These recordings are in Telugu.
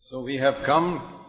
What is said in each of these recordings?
So we have come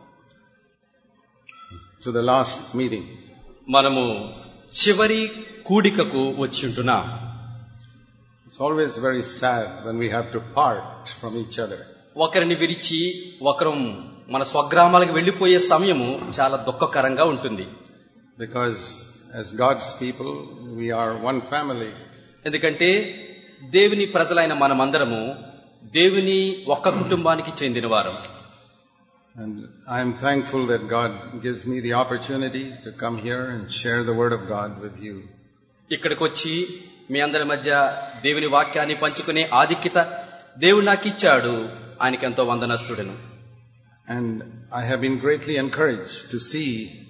to the last meeting. మనము చివరి కూడికకు వచ్చి ఉంటున్నాం It's always very sad when we have to part from each other. ఒకరిని విరిచి ఒకరం మన స్వగ్రామాలకు వెళ్లిపోయే సమయము చాలా దుఃఖకరంగా ఉంటుంది Because as God's people, we are one family. ఎందుకంటే దేవుని ప్రజలైన మనమందరము దేవుని ఒక్క కుటుంబానికి చెందినవారం And I am thankful that God gives me the opportunity to come here and share the Word of God with you. ఇక్కడికి వచ్చి మీ అందరి మధ్య దేవుని వాక్యాన్ని పంచుకునే ఆధిక్యత దేవుడు నాకు ఇచ్చాడు ఆయనకి ఎంతో వందనస్తుడను And I have been greatly encouraged to see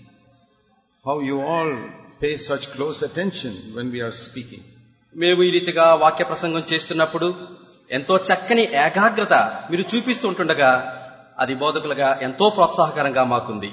how you all pay such close attention when we are speaking. మేము ఈ రీతిగా వాక్య ప్రసంగం చేస్తున్నప్పుడు ఎంతో చక్కని ఏకాగ్రత మీరు చూపిస్తూ ఉంటుండగా అది బోధకులుగా ఎంతో ప్రోత్సాహకరంగా మాకుంది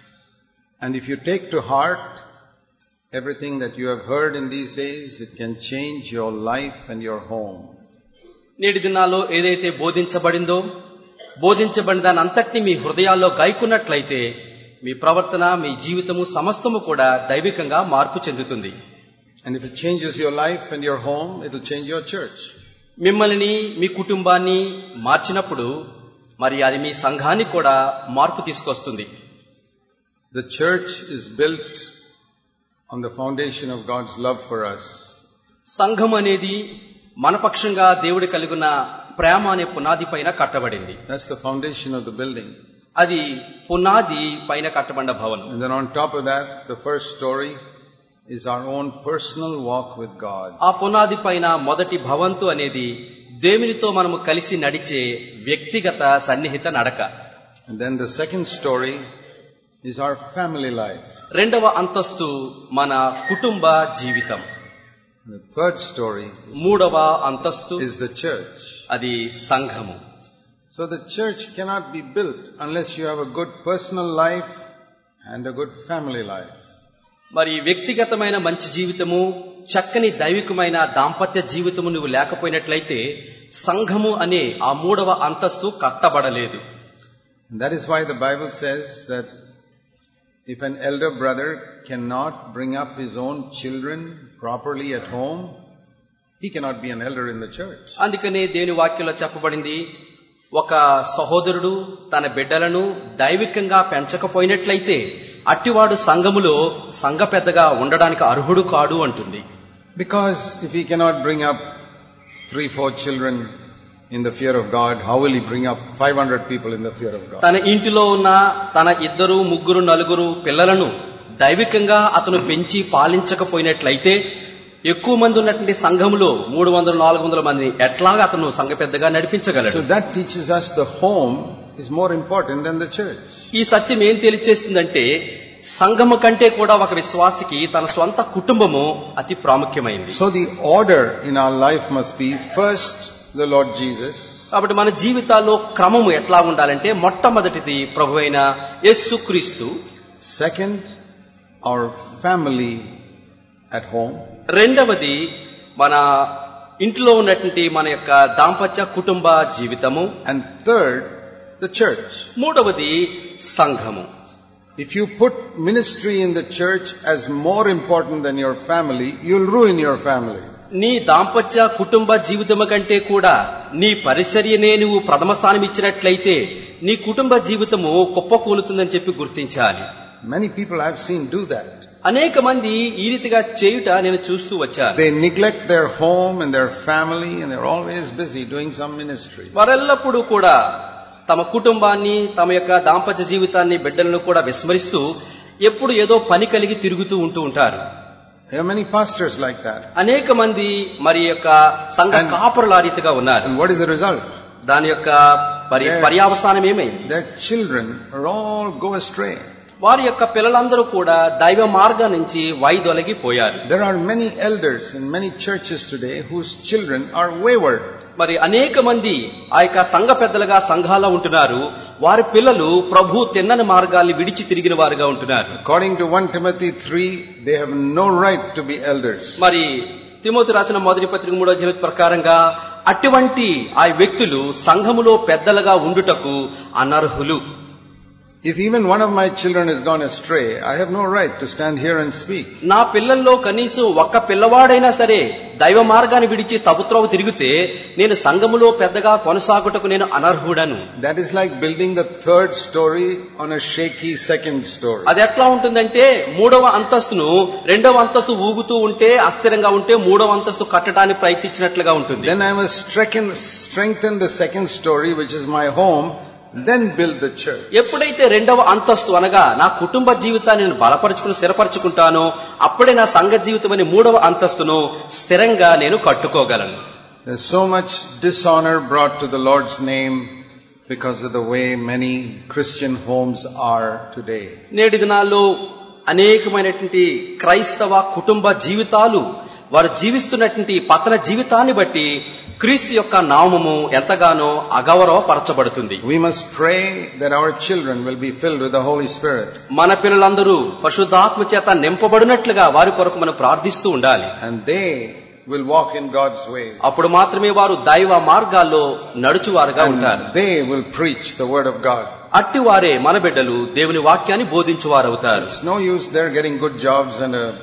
And if you take to heart everything that you have heard in these days, it can change your life and your home. నేటి దినాల్లో ఏదైతే బోధించబడిందో బోధించబడిన దాని అంతటిని మీ హృదయాల్లో గాయకున్నట్లయితే మీ ప్రవర్తన మీ జీవితము సమస్తము కూడా దైవికంగా మార్పు చెందుతుంది And if it changes your life and your home, it will change your church. మిమ్మల్ని మీ కుటుంబాన్ని మార్చినప్పుడు మరి అది మీ సంఘానికి కూడా మార్పు తీసుకొస్తుంది The church is built on the foundation of God's love for us. సంఘం అనేది మన పక్షంగా దేవుడు కలిగిన ప్రేమ అనే పునాది పైన కట్టబడింది That's the foundation of the building. అది పునాది పైన కట్టబడిన భవనం And then on top of that, the first story is our own personal walk with God. ఆ పునాది పైన మొదటి భవంతు అనేది దేవునితో మనము కలిసి నడిచే వ్యక్తిగత సన్నిహిత నడక And then the second story is our family life. రెండవ అంతస్తు మన కుటుంబ జీవితం And the third story మూడవ అంతస్తు is the church. అది సంఘము So the church cannot be built unless you have a good personal life and a good family life. మరి వ్యక్తిగతమైన మంచి జీవితము చక్కని దైవికమైన దాంపత్య జీవితము నువ్వు లేకపోయినట్లయితే సంఘము అనే ఆ మూడవ అంతస్తు కట్టబడలేదు And that is why the Bible says that if an elder brother cannot bring up his own children properly at home, he cannot be an elder in the church. అందుకనే దేవుని వాక్యంలో చెప్పబడింది ఒక సహోదరుడు తన బిడ్డలను దైవికంగా పెంచకపోయినట్లయితే అట్టివాడు సంఘములో సంఘ పెద్దగా ఉండడానికి అర్హుడు కాడు అంటుంది Because if he cannot bring up three, four children in the fear of God, how will he bring up 500 people in the fear of God? తన ఇంటిలో ఉన్న తన ఇద్దరు ముగ్గురు నలుగురు పిల్లలను దైవికంగా అతను పెంచి పాలించకపోయినట్లయితే ఎక్కువ మంది ఉన్నటువంటి సంఘములో మూడు వందలు నాలుగు వందల మందిని ఎట్లాగా అతను సంఘ పెద్దగా So నడిపించగలడు that teaches us the home is more important than the church. ఈ సత్యం ఏం తెలియచేస్తుందంటే సంఘము కంటే కూడా ఒక విశ్వాసికి తన స్వంత కుటుంబము అతి ప్రాముఖ్యమైంది So the order in our life must be first the Lord Jesus, కాబట్టి మన జీవితాల్లో క్రమము ఎట్లా ఉండాలంటే మొట్టమొదటిది ప్రభు అయిన యేసుక్రీస్తు second our family at home, రెండవది మన ఇంటిలో ఉన్నటువంటి మన యొక్క దాంపత్య కుటుంబ జీవితము and third the church. మూడవది సంఘము If you put ministry in the church as more important than your family, you'll ruin your family. నీ దాంపత్య కుటుంబ జీవితము కంటే కూడా నీ పరిచర్యనే నువ్వు ప్రథమ స్థానం ఇచ్చినట్లయితే నీ కుటుంబ జీవితము కుప్పకూలుతుందని చెప్పి గుర్తించాలి Many people I've seen do that. అనేక మంది ఈ రీతిగా చేయుట నేను చూస్తూ వచ్చాను They neglect their home and their family and they're always busy doing some ministry. వారెల్లప్పుడూ కూడా తమ కుటుంబాన్ని తమ యొక్క దాంపత్య జీవితాన్ని బిడ్డలను కూడా విస్మరిస్తూ ఎప్పుడు ఏదో పని కలిగి తిరుగుతూ ఉంటూ ఉంటారు There are many pastors like that. అనేక మంది మరి యొక్క సంఘ And- కాపురుల ఆ రీతిగా ఉన్నారు And what is the result? దాని యొక్క పరి There- పర్యావసానం ఏమైంది Their children are all go astray. వారి యొక్క పిల్లలందరూ కూడా దైవ మార్గం నుంచి వైదొలగిపోయారు There are many elders in many churches today whose children are wayward. మరి అనేక మంది ఆ యొక్క సంఘ పెద్దలుగా సంఘాల్లో ఉంటున్నారు వారి పిల్లలు ప్రభు తిన్నని మార్గాల్ని విడిచి తిరిగిన వారుగా ఉంటున్నారు According to 1 Timothy 3, they have no right to be elders. మరి తిమోతి రాసిన మొదటి పత్రిక మూడో జీవిత ప్రకారంగా అటువంటి ఆ వ్యక్తులు సంఘములో పెద్దలుగా ఉండుటకు అనర్హులు If even one of my children has gone astray, I have no right to stand here and speak. నా పిల్లల్లో కనీసం ఒక్క పిల్లవాడైనా సరే దైవ మార్గాన్ని విడిచి తబుత్రోవ తిరిగితే నేను సంఘములో పెద్దగా కొనసాగుటకు నేను అనర్హుడను That is like building the third story on a shaky second story. అది ఎట్లా ఉంటుందంటే మూడవ అంతస్తును రెండవ అంతస్తు ఊగుతూ ఉంటే అస్థిరంగా ఉంటే మూడవ అంతస్తు కట్టడానికి ప్రయత్నించినట్లుగా ఉంటుంది Then I must strengthen, strengthen the second story, which is my home, then build the church. ఎప్పుడైతే రెండవ అంతస్తు అనగా నా కుటుంబ జీవితాన్ని నేను బలపరుచుకుని స్థిరపరచుకుంటానో అప్పుడే నా సంఘ జీవితం అనే మూడవ అంతస్తును స్థిరంగా నేను కట్టుకోగలను There's so much dishonor brought to the Lord's name because of the way many Christian homes are today. నేటి దినాల్లో అనేకమైనటువంటి క్రైస్తవ కుటుంబ జీవితాలు వారు జీవిస్తున్నటువంటి పతన జీవితాన్ని బట్టి క్రీస్తు యొక్క నామము ఎంతగానో అగౌరవపరచబడుతుంది We must pray that our children will be filled with the Holy Spirit మన పిల్లలందరూ పరిశుద్ధాత్మ చేత నింపబడినట్లుగా వారి కొరకు మనం ప్రార్థిస్తూ ఉండాలి and they will walk in God's way. అప్పుడు మాత్రమే వారు దైవ మార్గాల్లో నడుచువారుగా ఉంటారు And they will preach the Word of God. అట్టి వారే మన బిడ్డలు దేవుని వాక్యాన్ని బోధించువారవుతారు It's no use they're getting good jobs and a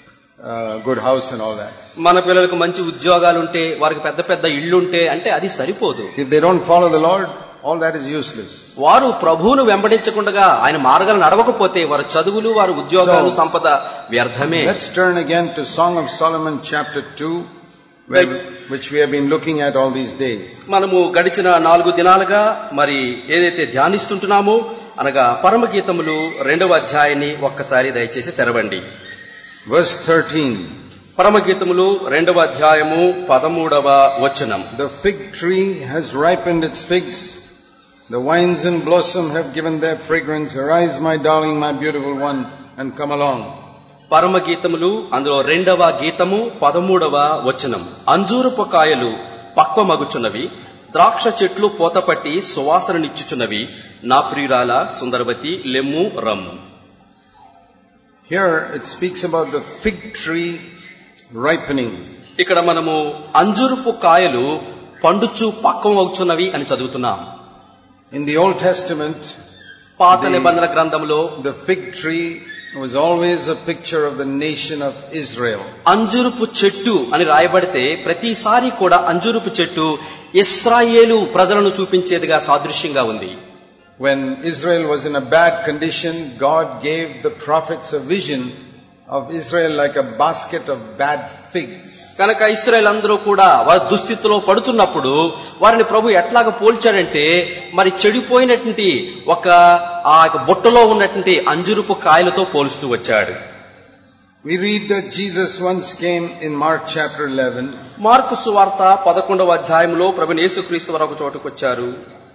uh, good house and all that. మన పిల్లలకు మంచి ఉద్యోగాలు ఉంటే వారికి పెద్ద పెద్ద ఇళ్ళుంటే అంటే అది సరిపోదు If they don't follow the Lord, all that is useless. వారు ప్రభువును వెంబడించకుండా ఆయన మార్గాలు నడవకపోతే వారి చదువులు వారి ఉద్యోగాలు So- సంపద వ్యర్థమే Let's turn again to Song of Solomon chapter 2, where, which we have been looking at all these days. మనము గడిచిన నాలుగు దినాలుగా మరి ఏదైతే ధ్యానిస్తుంటున్నామో అనగా పరమగీతములు రెండవ అధ్యాయాన్ని ఒక్కసారి దయచేసి తెరవండి Verse 13. పరమగీతములు రెండవ అధ్యాయము పదమూడవ వచనం The fig tree has ripened its figs. The wines in blossom have given their fragrance. Arise, my darling, my beautiful one, and come along. పరమగీతములు అందులో రెండవ గీతము పదమూడవ వచనం అంజూరపు కాయలు పక్వమగుచున్నవి ద్రాక్ష చెట్లు పోతపట్టి సువాసననిచ్చుచున్నవి నా ప్రియురాల సుందరవతి లెమ్ము రమ్ము Here it speaks about the fig tree ripening. ఇక్కడ మనము అంజురుపు కాయలు పండుచు పక్వమవుచున్నవి అని చదువుతున్నాం In the Old Testament, పాత నిబంధన గ్రంథంలో the fig tree was always a picture of the nation of Israel. అంజురుపు చెట్టు అని రాయబడితే ప్రతిసారి కూడా అంజురుపు చెట్టు ఇస్రాయేలు ప్రజలను చూపించేదిగా సాదృశ్యంగా ఉంది When Israel was in a bad condition, God gave the prophets a vision of Israel like a basket of bad figs. కనుక ఇస్రాయల్ అందరూ కూడా వారి దుస్థితిలో పడుతున్నప్పుడు వారిని ప్రభు ఎట్లాగ పోల్చాడంటే మరి చెడిపోయినటువంటి ఒక ఆ యొక్క బుట్టలో ఉన్నటువంటి అంజురుపు కాయలతో పోలుస్తూ వచ్చాడు We read that Jesus once came in Mark chapter 11 Mark సువార్త పదకొండవ అధ్యాయంలో ప్రభు యేసుక్రీస్తు వారు ఒక చోటుకు వచ్చారు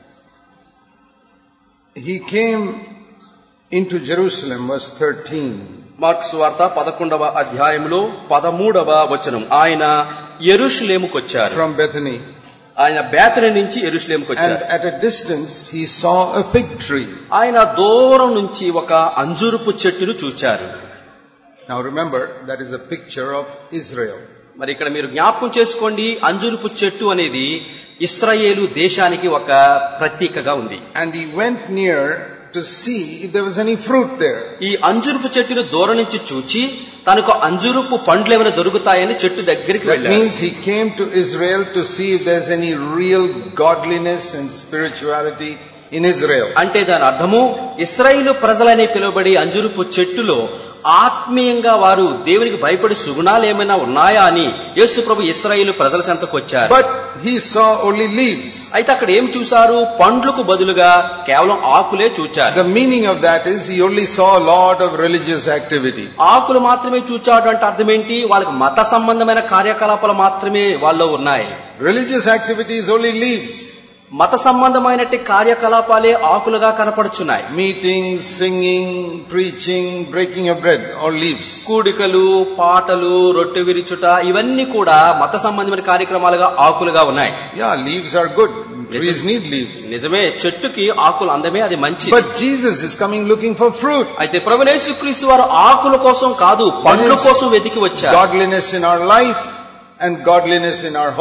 He came into Jerusalem, verse 13. Mark సువార్త పదకొండవ అధ్యాయంలో పదమూడవ వచనం ఆయన ఎరుషులేముకు వచ్చారు from Bethany. ఆయన బేతని నుంచి ఎరుషులేముకు And వచ్చారు at a distance, he saw a fig tree. ఆయన దూరం నుంచి ఒక అంజురుపు చెట్టును చూచారు Now remember, that is a picture of Israel. మరి ఇక్కడ మీరు జ్ఞాపకం చేసుకోండి అంజురుపు చెట్టు అనేది ఇస్రాయేలు దేశానికి ఒక ప్రతీకగా ఉంది And he went near to see if there was any fruit there. ఈ అంజురుపు చెట్టును దూరం నుంచి చూచి తనకు అంజురుపు పండ్లు ఏమైనా దొరుకుతాయని చెట్టు దగ్గరికి That వెళ్ళాడు means he came to Israel to see if there's any real godliness and spirituality in Israel. అంటే దాని అర్థము ఇస్రాయేలు ప్రజలని పిలువబడి అంజురుపు చెట్టులో ఆత్మీయంగా వారు దేవునికి భయపడి సుగుణాలు ఏమైనా ఉన్నాయా అని యేసు ప్రభు ఇస్రాయేలు ప్రజల చెంతకు వచ్చారు But he saw only leaves. అయితే అక్కడ ఏం చూశారు పండ్లకు బదులుగా కేవలం ఆకులే చూచారు The meaning of that is he only saw a lot of religious activity. ఆకులు మాత్రమే చూచాడు అంటే అర్థం ఏంటి వాళ్ళకి మత సంబంధమైన కార్యకలాపాలు మాత్రమే వాళ్ళలో ఉన్నాయి Religious activity is only leaves. మత సంబంధమైనట్టి కార్యకలాపాలే ఆకులుగా కనపడుచున్నాయి Meetings, singing, preaching, breaking of bread, all leaves. కూడికలు పాటలు రొట్టె విరిచుట ఇవన్నీ కూడా మత సంబంధమైన కార్యక్రమాలుగా ఆకులుగా ఉన్నాయి Yeah, leaves are good. Trees need leaves. నిజమే చెట్టుకి ఆకులు అందమే అది మంచి But Jesus is coming looking for fruit. అయితే ప్రభునేశ్వక్రీస్తు వారు ఆకుల కోసం కాదు పండ్ల కోసం వెతికి వచ్చారు Godliness in our life and godliness in our home.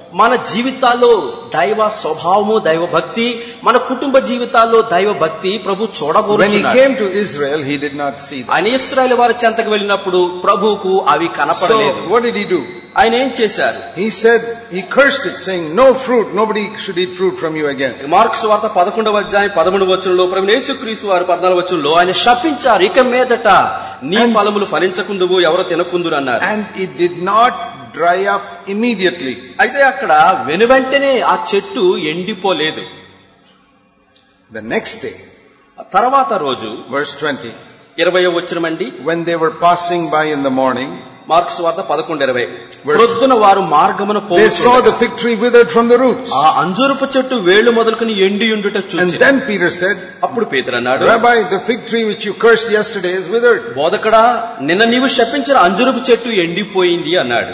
మన జీవితాల్లో దైవ స్వభావము దైవ భక్తి మన కుటుంబ జీవితాల్లో దైవ భక్తి ప్రభు When he చూడబోతున్నాడు came to Israel, he did not see that. ఆయన ఇస్రాయల్ వారి చెంతకు వెళ్ళినప్పుడు ప్రభువుకు అవి So, కనపడలేదు what did he do? ఆయన ఏం చేశారు He said, he cursed it, saying, No fruit, nobody should eat fruit from you again. Mark's వార్త పదకొండవ అధ్యాయం పదమూడు వచనంలో ప్రభు యేసుక్రీస్తు వారు పద్నాలుగు వచనంలో ఆయన శపించారు ఇక మీదట నీ And- ఫలములు ఫలించకుందువు ఎవరో తినకుందురు అన్నారు And it did not dry up immediately. అయితే అక్కడ వెనువెంటనే ఆ చెట్టు ఎండిపోలేదు The next day, ఆ తర్వాత రోజు verse 20, ఇరవయో వచ్చినమండి when they were passing by in the morning, Mark's వార్త పదకొండు ఇరవై Verse- ప్రొద్దున వారు మార్గమున they saw the పోతుండగా fig tree withered from the roots. ఆ అంజూరపు చెట్టు వేళ్లు మొదలుకొని ఎండి ఉండుట And చూచి then Peter said, అప్పుడు పేతురు అన్నాడు Rabbi, the fig tree which you cursed yesterday is withered. బోధకడా నిన్న నీవు శపించిన అంజురపు చెట్టు ఎండిపోయింది అన్నాడు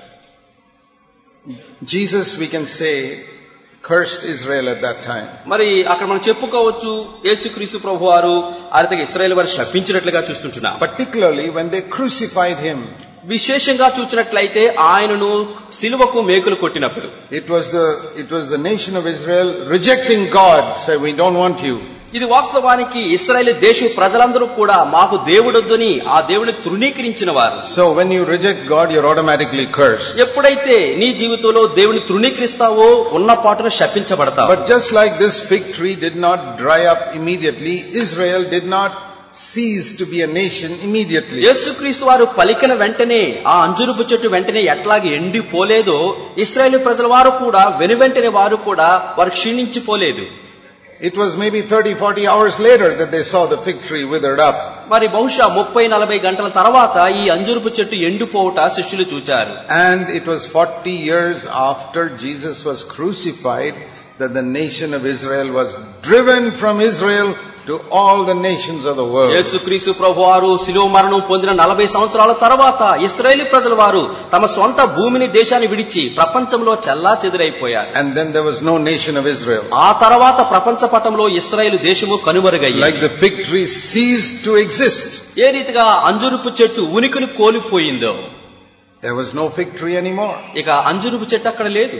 Jesus, we can say, cursed Israel at that time. మరి అక్కడ మనం చెప్పుకోవచ్చు యేసుక్రీస్తు ప్రభు వారు ఆ రీతిగా ఇస్రాయేల్ వారు శపించినట్లుగా చూస్తుంటున్నాం Particularly when they crucified him. విశేషంగా చూసినట్లయితే ఆయనను సిలువకు మేకులు కొట్టినప్పుడు It was the, it was the nation of Israel rejecting God, say, we don't want you. ఇది వాస్తవానికి ఇస్రాయేల్ దేశ ప్రజలందరూ కూడా మాకు దేవుడొద్దని ఆ దేవుని తృణీకరించిన వారు So when you reject God, you're automatically cursed. ఎప్పుడైతే నీ జీవితంలో దేవుని తృణీకరిస్తావో ఉన్న పాటున శపించబడతావు But just like this fig tree did not dry up immediately, Israel did not cease to be a nation immediately. యేసుక్రీస్తు వారు పలికిన వెంటనే ఆ అంజురుపు చెట్టు వెంటనే ఎట్లాగే ఎండిపోలేదో ఇస్రాయేల్ ప్రజల వారు కూడా వెనువెంటనే వారు కూడా వారు క్షీణించిపోలేదు It was maybe 30, 40 hours later that they saw the fig tree withered up. మరి బహుశా ముప్పై నలభై గంటల తర్వాత ఈ అంజురుపు చెట్టు ఎండిపోవుట శిష్యులు చూచారు And it was 40 years after Jesus was crucified that the nation of Israel was driven from Israel to all the nations of the world. యేసుక్రీస్తు ప్రభు వారు శిలువ మరణం పొందిన నలభై సంవత్సరాల తర్వాత ఇస్రాయేలీ ప్రజల వారు తమ సొంత భూమిని దేశాన్ని విడిచి ప్రపంచంలో చెల్లా చెదురైపోయారు And then there was no nation of Israel. ఆ తర్వాత ప్రపంచ పటంలో ఇస్రాయేల్ దేశము Like కనుమరుగయ్యింది the fig tree ceased to exist. ఏ రీతిగా అంజురుపు చెట్టు ఉనికిని కోల్పోయిందో There was no fig tree anymore. ఇక అంజురుపు చెట్టు అక్కడ లేదు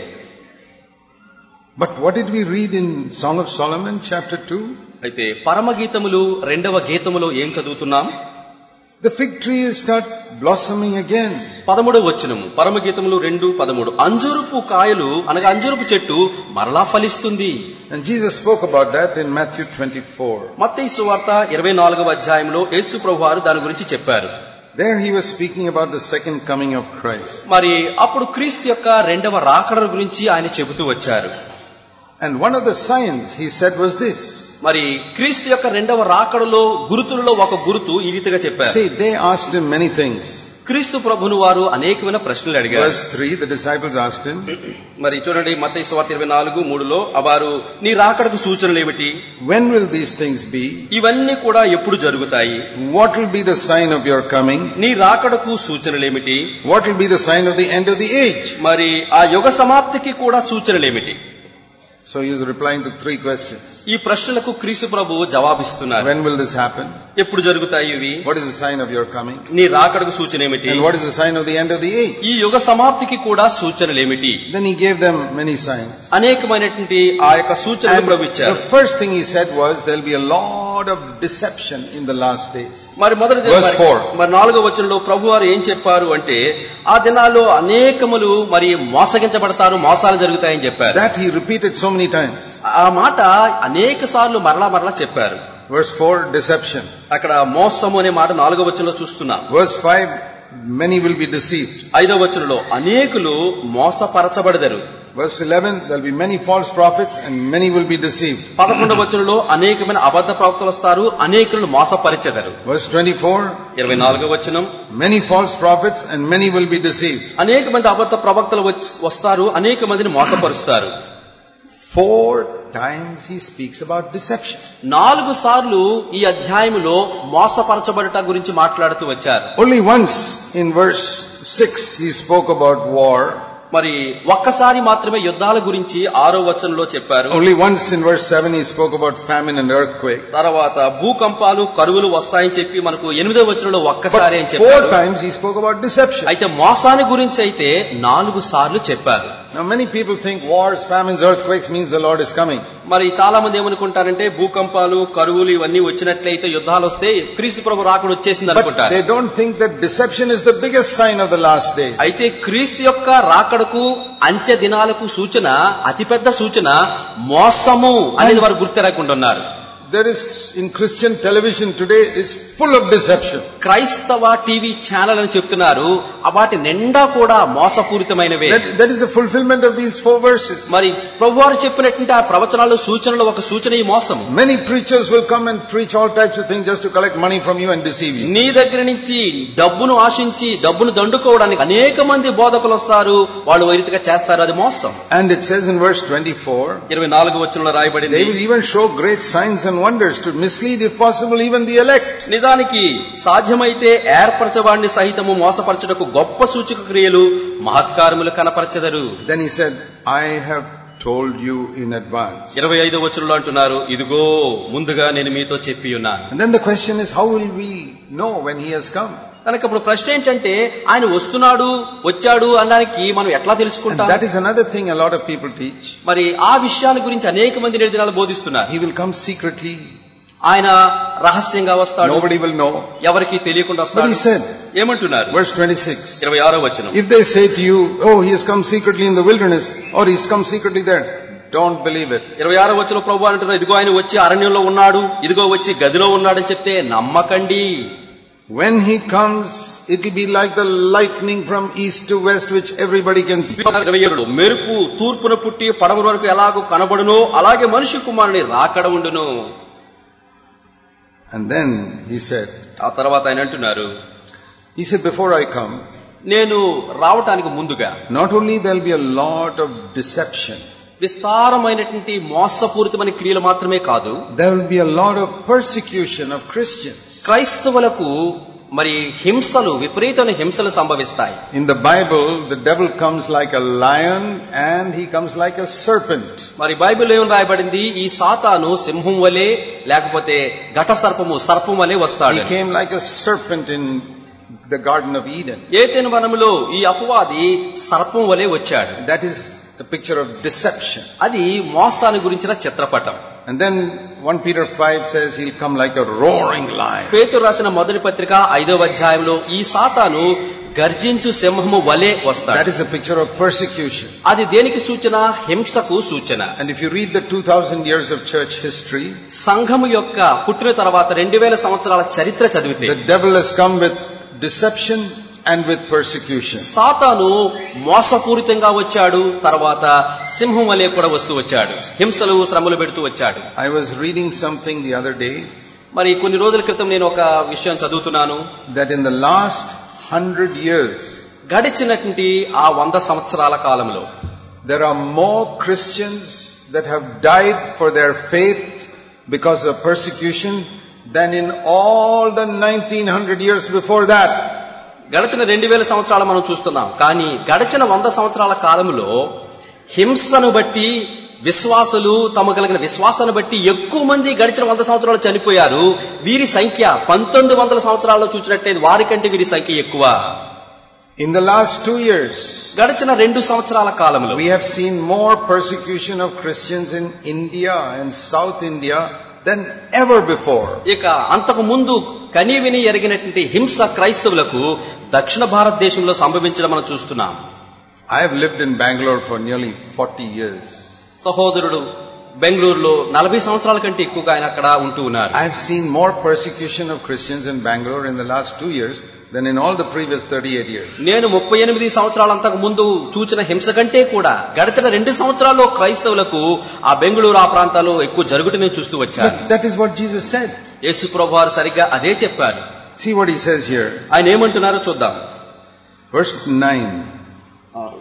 But what did we read in Song of Solomon chapter 2? అయితే పరమగీతములు రెండవ గీతములో ఏం చదువుతున్నాం The fig tree is start blossoming again. పదమూడవ వచనము పరమగీతములు రెండు పదమూడు అంజూరపు కాయలు అనగా అంజూరపు చెట్టు మరలా ఫలిస్తుంది And Jesus spoke about that in Matthew 24. మత్తయి సువార్త ఇరవై నాలుగవ అధ్యాయంలో యేసు ప్రభు వారు దాని గురించి చెప్పారు There he was speaking about the second coming of Christ. మరి అప్పుడు క్రీస్తు యొక్క రెండవ రాకడ గురించి ఆయన చెబుతూ వచ్చారు And one of the signs he said was this. మరి క్రీస్తు యొక్క రెండవ రాకడలో గురుతులలో ఒక గురుతు ఈ రీతిగా చెప్పారు See, they asked him many things. క్రీస్తు ప్రభును వారు అనేకమైన ప్రశ్నలు అడిగారు Verse 3, the disciples asked him, మరి చూడండి మత్తయి సువార్త ఇరవై నాలుగు మూడులో వారు నీ రాకడకు సూచనలు ఏమిటి When will these things be? ఇవన్నీ కూడా ఎప్పుడు జరుగుతాయి What will be the sign of your coming? నీ రాకడకు సూచనలు ఏమిటి What will be the sign of the end of the age? మరి ఆ యుగ సమాప్తికి కూడా సూచనలు ఏమిటి So he is replying to three questions. ఈ ప్రశ్నలకు క్రీస్తు ప్రభు జవాబిస్తున్నారు When will this happen? ఎప్పుడు జరుగుతాయి ఇవి What is the sign of your coming? నీ రాకడకు సూచన ఏమిటి And what is the sign of the end of the age? ఈ యుగ సమాప్తికి కూడా సూచనలు ఏమిటి Then he gave them many signs. అనేకమైనటువంటి ఆ యొక్క సూచనలు And ప్రభు the ఇచ్చారు first thing he said was there will be a lot of deception in the last days. మరి మొదటి Verse మరి- four. మరి నాలుగో వచనంలో ప్రభు వారు ఏం చెప్పారు అంటే ఆ దినాల్లో అనేకములు మరి మోసగించబడతారు మోసాలు జరుగుతాయని చెప్పారు That he repeated so many times. ఆ మాట అనేక సార్లు మరలా మరలా చెప్పారు Verse 4, deception. అక్కడ మోసము అనే మాట నాలుగో వచనంలో చూస్తున్నాం Verse 5, many will be deceived. ఐదో వచనంలో అనేకులు మోసపరచబడదరు Verse 11, there will be many false prophets and many will be deceived. పదకొండవ వచనంలో అనేకమైన అబద్ధ ప్రవక్తలు వస్తారు అనేకులను మోసపరిచెదరు Verse 24, ఇరవై నాలుగో వచనం many false prophets and many will be deceived. అనేక మంది అబద్ధ ప్రవక్తలు వచ్చి- వస్తారు అనేక మందిని మోసపరుస్తారు Four times he speaks about deception. నాలుగు సార్లు ఈ అధ్యాయములో మోసపరచబడట గురించి మాట్లాడుతూ వచ్చారు Only once in verse 6 he spoke about war. మరి ఒక్కసారి మాత్రమే యుద్ధాల గురించి ఆరో వచనంలో చెప్పారు Only once in verse 7 he spoke about famine and earthquake. తర్వాత భూకంపాలు కరువులు వస్తాయని చెప్పి మనకు ఎనిమిదో వచనంలో But ఒక్కసారి అని four చెప్పారు times he spoke about deception. అయితే మోసాని గురించి అయితే నాలుగు సార్లు చెప్పారు Now many people think wars, famines, earthquakes means the Lord is coming. మరి చాలా మంది ఏమనుకుంటారంటే భూకంపాలు కరువులు ఇవన్నీ వచ్చినట్లయితే యుద్ధాలు వస్తే క్రీస్తు ప్రభు రాకుడు వచ్చేసింది But అనుకుంటారు they don't think that deception is the biggest sign of the last day. అయితే క్రీస్తు యొక్క రాకడకు అంత్య దినాలకు సూచన అతిపెద్ద సూచన మోసము అనేది వారు గుర్తెరగకుండా There is in Christian television today is full of deception. క్రైస్తవ టీవీ ఛానల్ అని చెప్తున్నారు ఆ వాటి నిండా కూడా మోసపూరితమైనవే That, that is the fulfillment of these four verses. మరి ప్రభువారు చెప్పినటువంటి ఆ ప్రవచనాలు సూచనలు ఒక సూచన ఈ మోసము Many preachers will come and preach all types of things just to collect money from you and deceive you. నీ దగ్గర నుంచి డబ్బును ఆశించి డబ్బును దండుకోవడానికి అనేక మంది బోధకులు వస్తారు వాళ్ళు ఈ రీతిగా చేస్తారు అది మోసం And it says in verse 24, ఇరవై నాలుగు వచనంలో రాయబడింది they will even show great signs and wonders to mislead, if possible, even the elect. నిజానికి సాధ్యమైతే ఏర్పరచవాడిని సహితము మోసపరచుటకు గొప్ప సూచక క్రియలు మహత్కారములు కనపరచెదరు Then he said, I have told you in advance. ఇరవై ఐదు వచనంలో అంటున్నారు ఇదిగో ముందుగా నేను మీతో చెప్పి ఉన్నాను And then the question is, how will we know when he has come? కనుక ఇప్పుడు ప్రశ్న ఏంటంటే ఆయన వస్తున్నాడు వచ్చాడు అనడానికి మనం ఎట్లా And తెలుసుకుంటాం that is another thing a lot of people teach. మరి ఆ విషయాల గురించి అనేక మంది నేటి దినాలు బోధిస్తున్నారు He will come secretly. ఆయన రహస్యంగా వస్తాడు Nobody will know. ఎవరికి తెలియకుండా But he వస్తాడు said, ఏమంటున్నారు verse 26, ఇరవై ఆరో వచనం if they say to you, oh, he has come secretly in the wilderness, or he's come secretly there, don't believe it. ఇరవై ఆరో వచ్చిన ప్రభు అంటున్నారు ఇదిగో ఆయన వచ్చి అరణ్యంలో ఉన్నాడు ఇదిగో వచ్చి గదిలో ఉన్నాడని చెప్తే నమ్మకండి When he comes, it will be like the lightning from east to west, which everybody can see. ఇరవై ఏడులో మెరుపు తూర్పున పుట్టి పడమర వరకు ఎలాగో కనబడునో అలాగే మనిషి కుమారుని రాకడ ఉండును And then he said, ఆ తర్వాత ఆయన అంటున్నారు he said, before I come, నేను రావటానికి ముందుగా not only there'll be a lot of deception, విస్తారమైనటువంటి మోసపూరితమైన క్రియలు మాత్రమే కాదు there will be a lot of persecution of Christians. క్రైస్తవులకు మరి హింసలు విపరీతమైన హింసలు సంభవిస్తాయి In the Bible, the devil comes like a lion and he comes like a serpent. మరి బైబిల్ ఏం రాయబడింది ఈ సాతాను సింహం వలె లేకపోతే ఘట సర్పము సర్పం వలె He వస్తాడు came like a serpent in the Garden of Eden. ఏతేను వనములో ఈ అపవాది సర్పం వలె వచ్చాడు That is a picture of deception. అది మోసాన్ని గురించిన చిత్రపటం And then 1 Peter 5 says he'll come like a roaring lion. పేతురు రాసిన మొదటి పత్రిక ఐదవ అధ్యాయంలో ఈ సాతాను గర్జించు సింహము వలె That వస్తాడు is a picture of persecution. అది దేనికి సూచన హింసకు సూచన And if you read the 2000 years of church history, సంఘము యొక్క పుట్టిన తర్వాత రెండు వేల సంవత్సరాల చరిత్ర చదివితే the devil has come with deception and with persecution. సాతాను మోసపూరితంగా వచ్చాడు తర్వాత సింహం వలె కూడా వస్తూ వచ్చాడు హింసలు శ్రమలు పెడుతూ వచ్చాడు I was reading something the other day మరి కొన్ని రోజుల క్రితం నేను ఒక విషయం చదువుతున్నాను that in the last hundred years, గడిచినటువంటి ఆ వంద సంవత్సరాల కాలంలో there are more Christians that have died for their faith because of persecution than in all the 1900 years before that. గడిచిన రెండు వేల సంవత్సరాలు మనం చూస్తున్నాం కానీ గడిచిన వంద సంవత్సరాల కాలంలో హింసను బట్టి విశ్వాసులు తమ కలిగిన విశ్వాసాన్ని బట్టి ఎక్కువ మంది గడిచిన వంద సంవత్సరాలు చనిపోయారు వీరి సంఖ్య పంతొమ్మిది వందల సంవత్సరాల్లో చూసినట్టయితే వారికంటే వీరి సంఖ్య ఎక్కువ In the last two years, గడిచిన రెండు సంవత్సరాల కాలంలో we have seen more persecution of Christians in India and South India than ever before. ఇక అంతకు ముందు కనీవిని ఎరిగినటువంటి హింస క్రైస్తవులకు దక్షిణ భారతదేశంలో సంభవించడం మనం చూస్తున్నాం I have lived in Bangalore for nearly 40 years. సహోదరుడు బెంగళూరులో నలభై సంవత్సరాల కంటే ఎక్కువగా ఆయన అక్కడ ఉంటూ ఉన్నారు I have seen more persecution of Christians in Bangalore in the last two years than in all the previous 38 years. నేను ముప్పై ఎనిమిది సంవత్సరాలంతకు ముందు చూచిన హింస కంటే కూడా గడిచిన రెండు సంవత్సరాల్లో క్రైస్తవులకు ఆ బెంగళూరు ఆ ప్రాంతాల్లో ఎక్కువ జరుగుతూ నేను చూస్తూ వచ్చాను But that is what Jesus said. యేసు ప్రభు వారు సరిగ్గా అదే చెప్పారు See what he says here. ఆయన ఏమంటున్నారో చూద్దాం Verse 9. ఆ,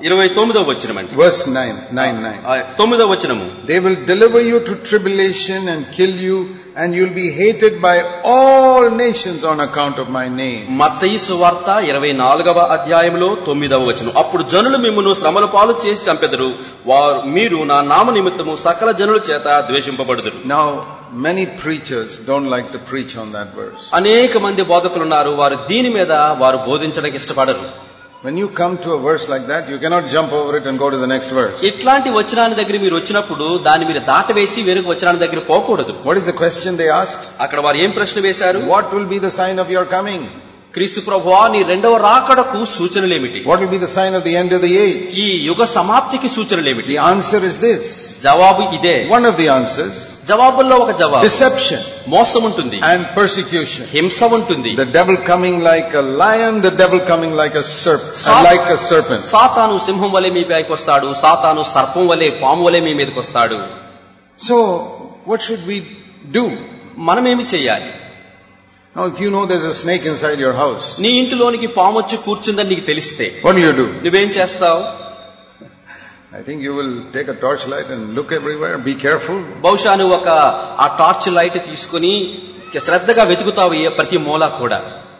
ఇరవై తొమ్మిదో వచ్చినమండి Verse 9, 9, 9. ఆ, తొమ్మిదో వచ్చినము They will deliver you to tribulation and kill you, and you'll be hated by all nations on account of my name. మత్తయి సువార్త ఇరవై నాలుగవ అధ్యాయంలో తొమ్మిదవ వచనం అప్పుడు జనులు మిమ్మును శ్రమల పాలు చేసి చంపెదరు వారు మీరు నా నామ నిమిత్తము సకల జనుల చేత ద్వేషింపబడుదురు Now, many preachers don't like to preach on that verse. అనేక మంది బోధకులు ఉన్నారు వారు దీని మీద వారు బోధించడానికి ఇష్టపడరు When you come to a verse like that, you cannot jump over it and go to the next verse. ఇట్లాంటి వచనాన్ని దగ్గర మీరు వచ్చినప్పుడు దాన్ని మీరు దాటవేసి వేరొక వచనాన్ని దగ్గర పోకూడదు What is the question they asked? అక్కడ వారు ఏం ప్రశ్న వేశారు What will be the sign of your coming? క్రీస్తు ప్రభువా నీ రెండవ రాకడకు సూచనలేమిటి What will be the sign of the end of the age? ఈ యుగ సమాప్తికి సూచనలేమిటి The answer is this. జవాబు ఇదే One of the answers, జవాబుల్లో ఒక జవాబు deception మోసం ఉంటుంది and persecution. హింస ఉంటుంది The devil coming like a lion, the devil coming like a serpent, Sa- like a serpent. సాతాను సింహం వలె మీ పైకి వస్తాడు సాతాను సర్పం వలె పాము వలె మీ మీదకి వస్తాడు So, what should we do? మనమేమి చెయ్యాలి Now, if you know there's a snake inside your house, నీ ఇంటిలోనికి పాము వచ్చి కూర్చుందని నీకు తెలిస్తే what will you do? నువ్వేం చేస్తావు I think you will take a torchlight and look everywhere, be careful. బహుశా నువ్వు ఒక ఆ టార్చ్ లైట్ తీసుకుని శ్రద్ధగా వెతుకుతావు ఏ ప్రతి మూల కూడా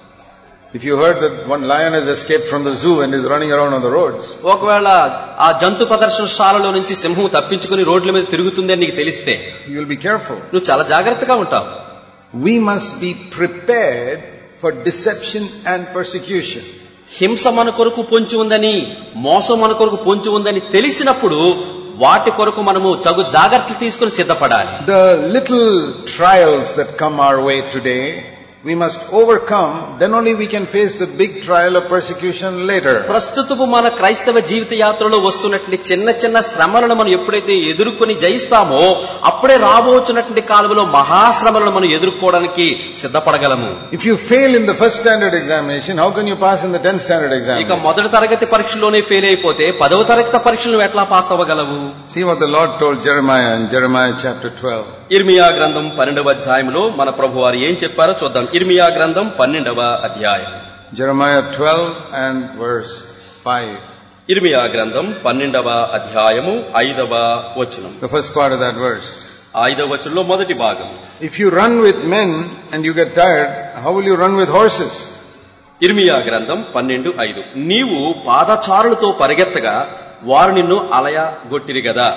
If you heard that one lion has escaped from the zoo and is running around on the roads, ఒకవేళ ఆ జంతు ప్రదర్శనశాలలో నుంచి సింహం తప్పించుకుని రోడ్ల మీద తిరుగుతుంది అని నీకు తెలిస్తే you will be careful. నువ్వు చాలా జాగ్రత్తగా ఉంటావు We must be prepared for deception and persecution. హింస మన కొరకు పొంచి ఉందని మోసం మన కొరకు పొంచి ఉందని తెలిసినప్పుడు వాటి కొరకు మనము చగు జాగ్రత్తలు తీసుకుని సిద్ధపడాలి The little trials that come our way today, we must overcome, then only we can face the big trial of persecution later. ప్రస్తుతపు మన క్రైస్తవ జీవిత యాత్రలో వస్తున్నటువంటి చిన్న చిన్న శ్రమలను మనం ఎప్పుడైతే ఎదుర్కొని జయిస్తామో అప్పుడే రాబోతున్నటువంటి కాలంలో మహాశ్రమలను మనం ఎదుర్కోవడానికి సిద్ధపడగలము If you fail in the first standard examination, how can you pass in the 10th standard ఇక examination? మొదటి తరగతి పరీక్షలోనే ఫెయిల్ అయిపోతే పదవ తరగతి పరీక్షలు ఎట్లా పాస్ అవ్వగలవు See what the Lord told Jeremiah in Jeremiah chapter 12. ఇర్మియా గ్రంథం పన్నెండవ అధ్యాయంలో మన ప్రభు వారు ఏం చెప్పారో చూద్దాం ఇర్మియా గ్రంథం పన్నెండవ అధ్యాయం Jeremiah 12 and verse 5. ఇర్మియా గ్రంథం పన్నెండవ అధ్యాయము ఐదవ వచనం The first part of that verse. ఐదవ వచనంలో మొదటి భాగం If you run with men and you get tired, how will you run with horses? ఇర్మియా గ్రంథం పన్నెండు ఐదు నీవు పాదచారులతో పరిగెత్తగా వారు నిన్ను అలయగొట్టిరి గదా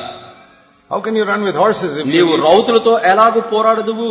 How can you run with horses if నీవు you, రౌతులతో ఎలాగూ పోరాడదువు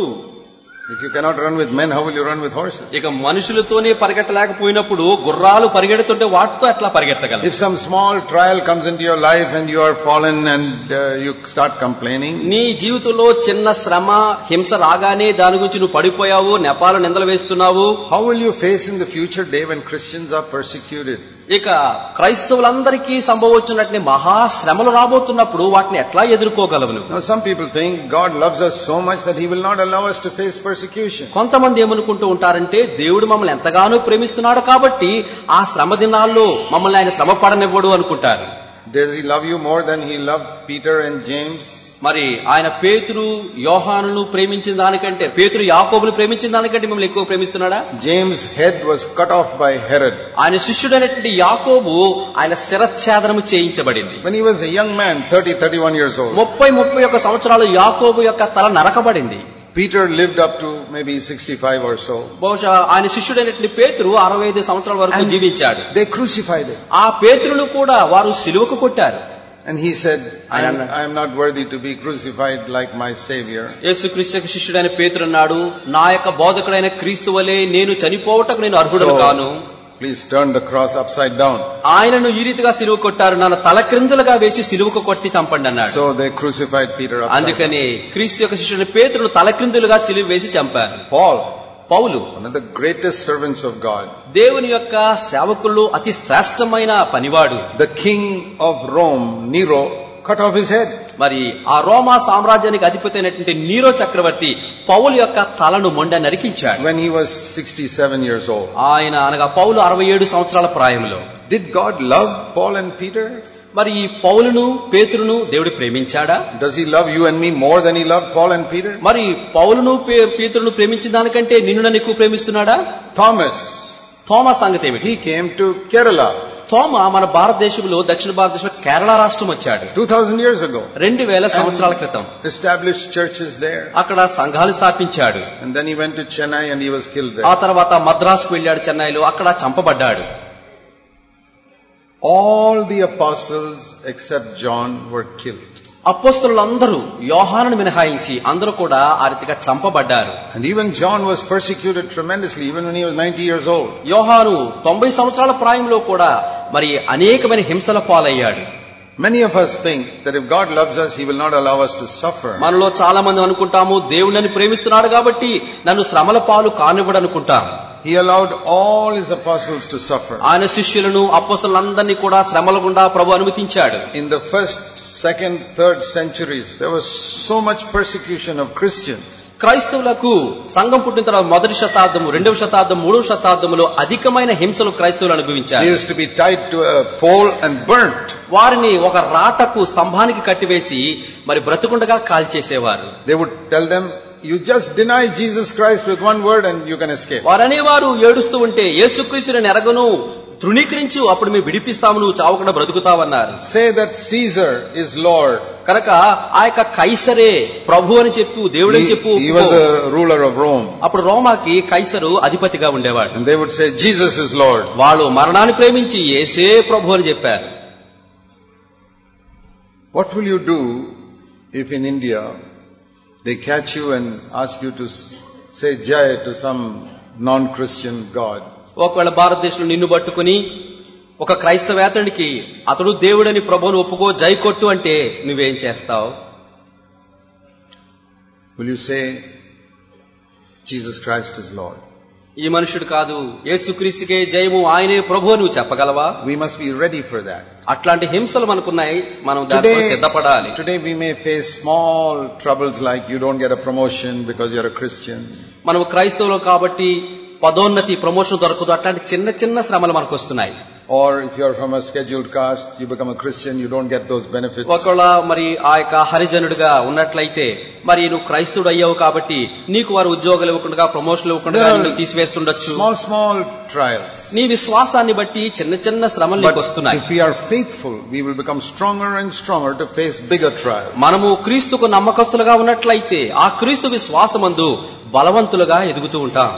if you cannot run with men? How will you run with horses? ఇక మనుషులతోనే పరిగెట్టలేకపోయినప్పుడు గుర్రాలు పరిగెడుతుంటే వాటితో ఎట్లా పరిగెత్తగలవు If some small trial comes into your life and you are fallen and uh, you start complaining, నీ జీవితంలో చిన్న శ్రమ హింస రాగానే దాని గురించి నువ్వు పడిపోయావు నెపాలు నిందలు వేస్తున్నావు how will you face in the future day when Christians are persecuted? ఇక క్రైస్తవులందరికీ సంభవించినటువంటి మహాశ్రమలు రాబోతున్నప్పుడు వాటిని ఎట్లా ఎదుర్కోగలవు నువ్వు Now some people think God loves us so much that He will not allow us to face persecution. కొంతమంది ఏమనుకుంటూ ఉంటారంటే దేవుడు మమ్మల్ని ఎంతగానో ప్రేమిస్తున్నాడు కాబట్టి ఆ శ్రమ దినాల్లో మమ్మల్ని ఆయన శ్రమ పడనివ్వడు అనుకుంటారు Does He love you more than He loved Peter and James? మరి ఆయన పేతురు యోహానును ప్రేమించిన దానికంటే పేతురు యాకోబును ప్రేమించిన దానికంటే మిమ్మల్ని ఎక్కువ ప్రేమిస్తున్నాడా James' head was cut off by Herod. ఆయన శిష్యుడైనటువంటి యాకోబు ఆయన శిరచ్ఛేదనము చేయించబడింది When he was a young man, 30, 31 years old, ముప్పై ముప్పై ఒక్క సంవత్సరాలు యాకోబు యొక్క తల నరకబడింది Peter lived up to maybe 65 or so. బహుశా ఆయన శిష్యుడైనటువంటి పేతురు అరవై ఐదు సంవత్సరాల వరకు And- జీవించాడు They crucified him. ఆ పేతురును కూడా వారు సిలువకు కొట్టారు And he said, I am, And- I am not worthy to be crucified like my Savior. యేసుక్రీస్తు యొక్క శిష్యుడైన పేతురు అన్నాడు నా యొక్క బోధకుడైన క్రీస్తు వలె నేను చనిపోవటకు నేను అర్హుడను కాను please turn the cross upside down. ఆయనను ఈ రీతిగా సిలువ కొట్టారు నన్ను తలక్రిందులుగా వేసి సిలువకు కొట్టి చంపండి అన్నాడు So they crucified Peter upside down. అందుకని క్రీస్తు యొక్క శిష్యుడైన పేతురును తలక్రిందులుగా సిలువ వేసి చంపారు Paul, Paul one of the greatest servants of God, దేవుని యొక్క సేవకుల్లో అతి శ్రేష్టమైన పనివాడు the king of Rome, Nero, cut off his head. మరి ఆ రోమా సామ్రాజ్యానికి అధిపతి అయినటువంటి నీరో చక్రవర్తి పౌలు యొక్క తలను మొండ నరికించాడు when he was 67 years old. ఆయన అనగా పౌలు అరవై ఏడు సంవత్సరాల ప్రాయంలో Did God love Paul and Peter? మరి ఈ పౌలును పేతురును దేవుడు ప్రేమించాడా Does he love you and me more than he loved Paul and Peter? మరి పౌలును పే- పేతురును ప్రేమించిన దానికంటే నిన్ను నన్ను ఎక్కువ ప్రేమిస్తున్నాడా Thomas, థోమా సంగతి ఏమిటి he came to Kerala. తోమ మన భారతదేశంలో దక్షిణ భారతదేశంలో కేరళ రాష్ట్రం వచ్చాడు 2000 years ago. రెండు వేల సంవత్సరాల క్రితం Established churches there. అక్కడ సంఘాలు స్థాపించాడు And then he went to Chennai and he was killed ఆ there. తర్వాత మద్రాసుకు వెళ్ళాడు చెన్నైలో అక్కడ చంపబడ్డాడు All the apostles except John were killed. అపోస్తులందరూ యోహానును మినహాయించి అందరూ కూడా ఆ రీతిగా చంపబడ్డారు And even John was persecuted tremendously even when he was 90 years old. యోహాను తొంభై సంవత్సరాల ప్రాయంలో కూడా మరి అనేకమైన హింసల పాలయ్యాడు Many of us think that if God loves us, He will not allow us to suffer. మనలో చాలా మంది అనుకుంటాము దేవుడు నన్ను ప్రేమిస్తున్నాడు కాబట్టి నన్ను శ్రమల పాలు కానివ్వడు అనుకుంటాం He allowed all His apostles to suffer. ఆయన శిష్యులను అపోస్తులందరినీ కూడా శ్రమల గుండా ప్రభు అనుమతించాడు In the first, second, third centuries, there was so much persecution of Christians. క్రైస్తవులకు సంఘం పుట్టిన తర్వాత మొదటి శతాబ్దము రెండవ శతాబ్దం మూడవ శతాబ్దములో అధికమైన హింసలు క్రైస్తవులు They అనుభవించారు used to be tied to a pole and burnt. వారిని ఒక రాటకు స్తంభానికి కట్టివేసి మరి బ్రతుకుండగా కాల్చేసేవారు They would tell them, you just deny Jesus Christ with one word and you can escape. వారనేవారు ఏడుస్తూ ఉంటే యేసుక్రీస్తుని ఎరగను తృణీకరించు అప్పుడు మేము విడిపిస్తాము నువ్వు చావకుండా బ్రతుకుతావన్నారు Say that Caesar is Lord. కనుక ఆ యొక్క కైసరే ప్రభు అని చెప్పు దేవుడని He, చెప్పు he was the ruler of Rome. అప్పుడు రోమాకి కైసరు అధిపతిగా ఉండేవాడు And they would say, Jesus is Lord. వాళ్ళు మరణాన్ని ప్రేమించి ఏసే ప్రభు అని చెప్పారు What will you do if in India they catch you and ask you to s- say Jai to some non-Christian God? ఒకవేళ భారతదేశంలో నిన్ను పట్టుకుని ఒక క్రైస్తవేతడికి అతడు దేవుడని ప్రభువును ఒప్పుకో జై కొట్టు అంటే నువ్వేం చేస్తావు Will you say, Jesus Christ is Lord? ఈ మనుషుడు కాదు యేసుక్రీస్తుకే జయము ఆయనే ప్రభు అని నువ్వు చెప్పగలవా We must be ready for that. అట్లాంటి హింసలు మనకున్నాయి మనం దాంట్లో సిద్ధపడాలి today we may face small troubles like you don't get a promotion because you're a Christian. మనము క్రైస్తవులు కాబట్టి పదోన్నతి ప్రమోషన్ దొరకదు అట్లాంటి చిన్న చిన్న శ్రమలు మనకు వస్తున్నాయి Or if you're from a scheduled caste, you become a Christian, you don't get those benefits. ఒకవేళ మరి ఆ యొక్క హరిజనుడిగా ఉన్నట్లయితే మరి నువ్వు క్రైస్తవుడు అయ్యావు కాబట్టి నీకు వారు ఉద్యోగాలు ఇవ్వకుండా ప్రమోషన్లు ఇవ్వకుండా There are నిన్ను తీసివేస్తుండొచ్చు Small, small trials. నీ విశ్వాసాన్ని బట్టి చిన్న చిన్న శ్రమలు But నీకు వస్తున్నాయి if we are faithful, we will become stronger and stronger to face bigger trials. మనము క్రీస్తుకు నమ్మకస్తులుగా ఉన్నట్లయితే ఆ క్రీస్తు విశ్వాసమందు బలవంతులుగా ఎదుగుతూ ఉంటాం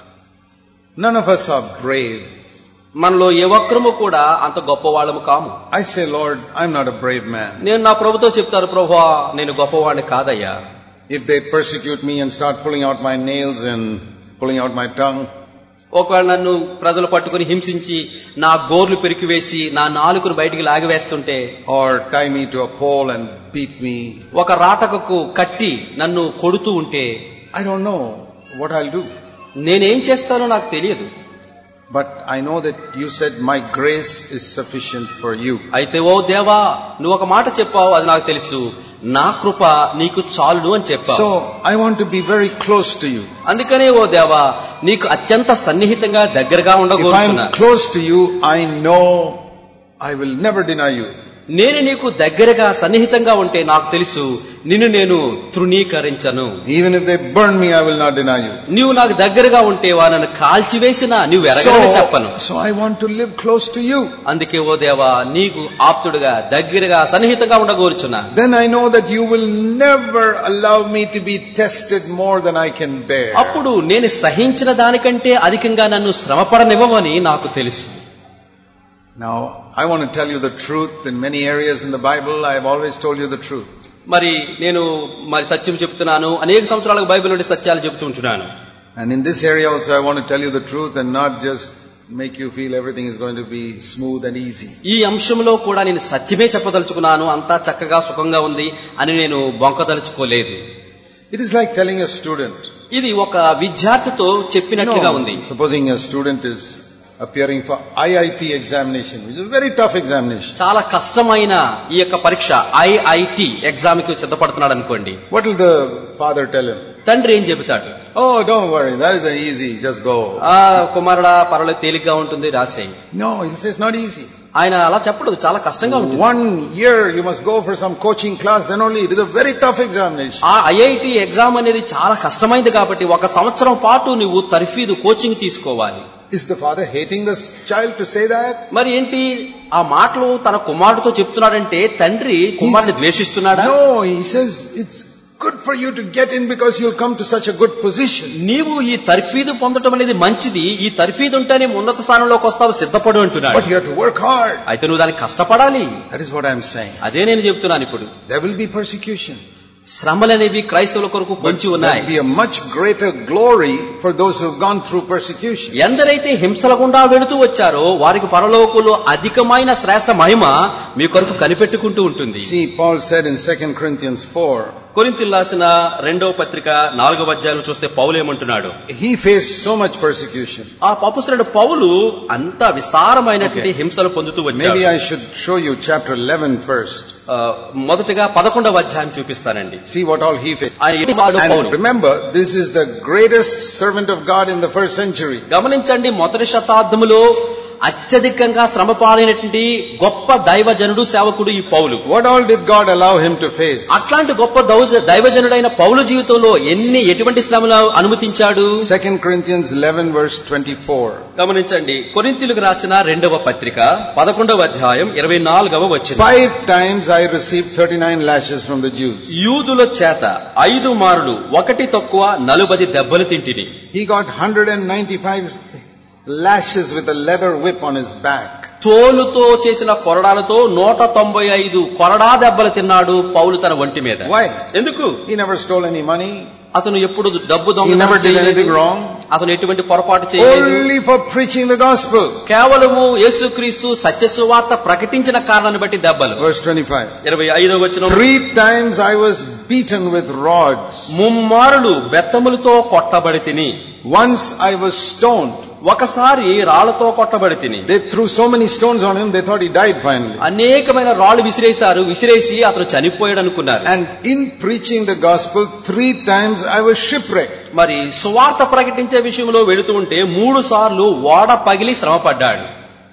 None of us are brave. మనలో ఏ ఒక్కరము కూడా అంత గొప్పవాళ్ళము కాము I say, Lord, I'm not a brave man. నేను నా ప్రభుతో చెప్తాను ప్రభువా నేను గొప్పవాడిని కాదయ్యా If they persecute me and start pulling out my nails and pulling out my tongue, ఒకవేళ నన్ను ప్రజలు పట్టుకుని హింసించి నా గోర్లు పెరికివేసి నా నాలుకను బయటికి లాగివేస్తుంటే or tie me to a pole and beat me, ఒక రాటకకు కట్టి నన్ను కొడుతూ ఉంటే I don't know what I'll do. నేనేం చేస్తానో నాకు తెలియదు But I know that you said my grace is sufficient for you. అయితే ఓ దేవా నువ్వు ఒక మాట చెప్పావు అది నాకు తెలుసు నా కృప నీకు చాలును అని చెప్పావు So I want to be very close to you. అందుకనే ఓ దేవా నీకు అత్యంత సన్నిహితంగా దగ్గరగా If ఉండకూడుతున్నా I'm close to you, I know I will never deny you. నేను నీకు దగ్గరగా సన్నిహితంగా ఉంటే నాకు తెలుసు నిన్ను నేను తృణీకరించను Even if they burn me, I will not deny you. నీవు నాకు దగ్గరగా ఉంటే వా నన్ను కాల్చివేసినా నువ్వు ఎరగని చెప్పను So, so I want to live close to you. అందుకే ఓ దేవా నీకు ఆప్తుడుగా దగ్గరగా సన్నిహితంగా ఉండగోరుచున్నా Then I know that you will never allow me to be tested more than I can bear. అప్పుడు నేను సహించిన దానికంటే అధికంగా నన్ను శ్రమపడనివ్వమని నాకు తెలుసు Now, I want to tell you the truth. In many areas in the Bible, I have always told you the truth. మరి నేను మరి సత్యం చెప్తున్నాను అనేక సంవత్సరాలకు బైబిల్ నుండి సత్యాలు చెబుతూ ఉంటున్నాను And in this area also, I want to tell you the truth and not just make you feel everything is going to be smooth and easy. ఈ అంశంలో కూడా నేను సత్యమే చెప్పదలుచుకున్నాను అంతా చక్కగా సుఖంగా ఉంది అని నేను బొంకదలుచుకోలేదు It is like telling a student, ఇది ఒక విద్యార్థితో చెప్పినట్లుగా ఉంది supposing a student is appearing for IIT examination, which is a very tough examination. చాలా కష్టమైన ఈ యొక్క పరీక్ష ఐఐటి ఎగ్జామ్ కి సిద్ధపడుతున్నాడు అనుకోండి What will the father tell him? తండ్రి ఏం చెబుతాడు Oh, don't worry, that is easy, just go. ఆ కుమారుడా పర్వాలేదు తేలిగ్గా ఉంటుంది రాసేయి No, he'll say it's not easy. ఆయన అలా చెప్పడు చాలా కష్టంగా ఉంటుంది One year you must go for some coaching class, then only it is a very tough examination. ఆ ఐఐటి ఎగ్జామ్ అనేది చాలా కష్టమైంది కాబట్టి ఒక సంవత్సరం పాటు నువ్వు తర్ఫీదు కోచింగ్ తీసుకోవాలి Is the father hating this child to say that? మరి ఏంటి ఆ మాటలు తన కుమారుడితో చెప్తున్నాడంటే తండ్రి కుమారుడిని ద్వేషిస్తున్నాడా No, he says it's good for you to get in because you'll come to such a good position. నీవు ఈ తర్ఫీదు పొందటం అనేది మంచిది ఈ తర్ఫీదు ఉంటేనే ఉన్నత స్థానంలోకి వస్తావు సిద్ధపడు అంటున్నాడు But you have to work hard. అయితే నువ్వు దానికి కష్టపడాలి That is what I'm saying. అదే నేను చెప్తున్నాను ఇప్పుడు There will be persecution. శ్రమలనేవి క్రైస్తవుల కొరకు పొంచి There ఉన్నాయి will be a much greater glory for those who have gone through persecution. ఎందరైతే హింసల గుండా వెళుతూ వచ్చారో వారికి పరలోకంలో అధికమైన శ్రేష్ట మహిమ మీ కొరకు కనిపెట్టుకుంటూ ఉంటుంది See, Paul said in 2 Corinthians 4, కొరింథీయులు రాసిన రెండవ పత్రిక నాలుగవ అధ్యాయం చూస్తే పౌలు ఏమంటున్నాడు he faced so much persecution. ఆ పపుస్తుడు పౌలు అంత విస్తారమైనటువంటి Okay. హింసలు పొందుతూ వచ్చాడు Maybe I should show you chapter 11 first. ఆ, మొదటగా పదకొండవ అధ్యాయం చూపిస్తానండి See what all he faced. ఆయన ఎటు వాడు పౌలు And remember, this is the greatest servant of God in the first century. గమనించండి మొదటి శతాబ్దములో అత్యధికంగా శ్రమ పాలైనటువంటి గొప్ప దైవజనుడు సేవకుడు ఈ పౌలు What all did God allow him to face? అట్లాంటి గొప్ప దౌజ- దైవజనుడైన పౌలు జీవితంలో ఎన్ని ఎటువంటి శ్రమలు అనుమతించాడు 2 Corinthians 11 verse 24. గమనించండి కొరింతీలకు రాసిన రెండవ పత్రిక పదకొండవ అధ్యాయం ఇరవై నాలుగవ వచ్చింది Five times I received 39 lashes from the Jews. యూదుల చేత ఐదు మారులు ఒకటి తక్కువ నలుబది దెబ్బలు తింటిని He got 195 lashes with a leather whip on his back. తోలుతో చేసిన కొరడాలతో నూట తొంభై ఐదు కొరడా దెబ్బలు తిన్నాడు పౌలు తన ఒంటి మీద Why? ఎందుకు He never stole any money. అతను ఎప్పుడు డబ్బు He దొంగ never did anything wrong. అతను ఎటువంటి పొరపాటు చేయలేదు Only for preaching the gospel. కేవలము యేసుక్రీస్తు సత్యసువార్త ప్రకటించిన కారణాన్ని బట్టి దెబ్బలు Verse 25. ఇరవై ఐదో వచ్చిన Three times I was beaten with rods. ముమ్మారులు బెత్తములతో కొట్టబడి తిని Once I was stoned. ఒకసారి రాళ్లతో కొట్టబడి తిని They threw so many stones on him, they thought he died finally. అనేకమైన రాళ్లు విసిరేశారు విసిరేసి అతను చనిపోయాడు అనుకున్నారు And in preaching the gospel, three times I was shipwrecked. మరి సువార్త ప్రకటించే విషయంలో వెళుతూ ఉంటే మూడు సార్లు ఓడ పగిలి శ్రమపడ్డాడు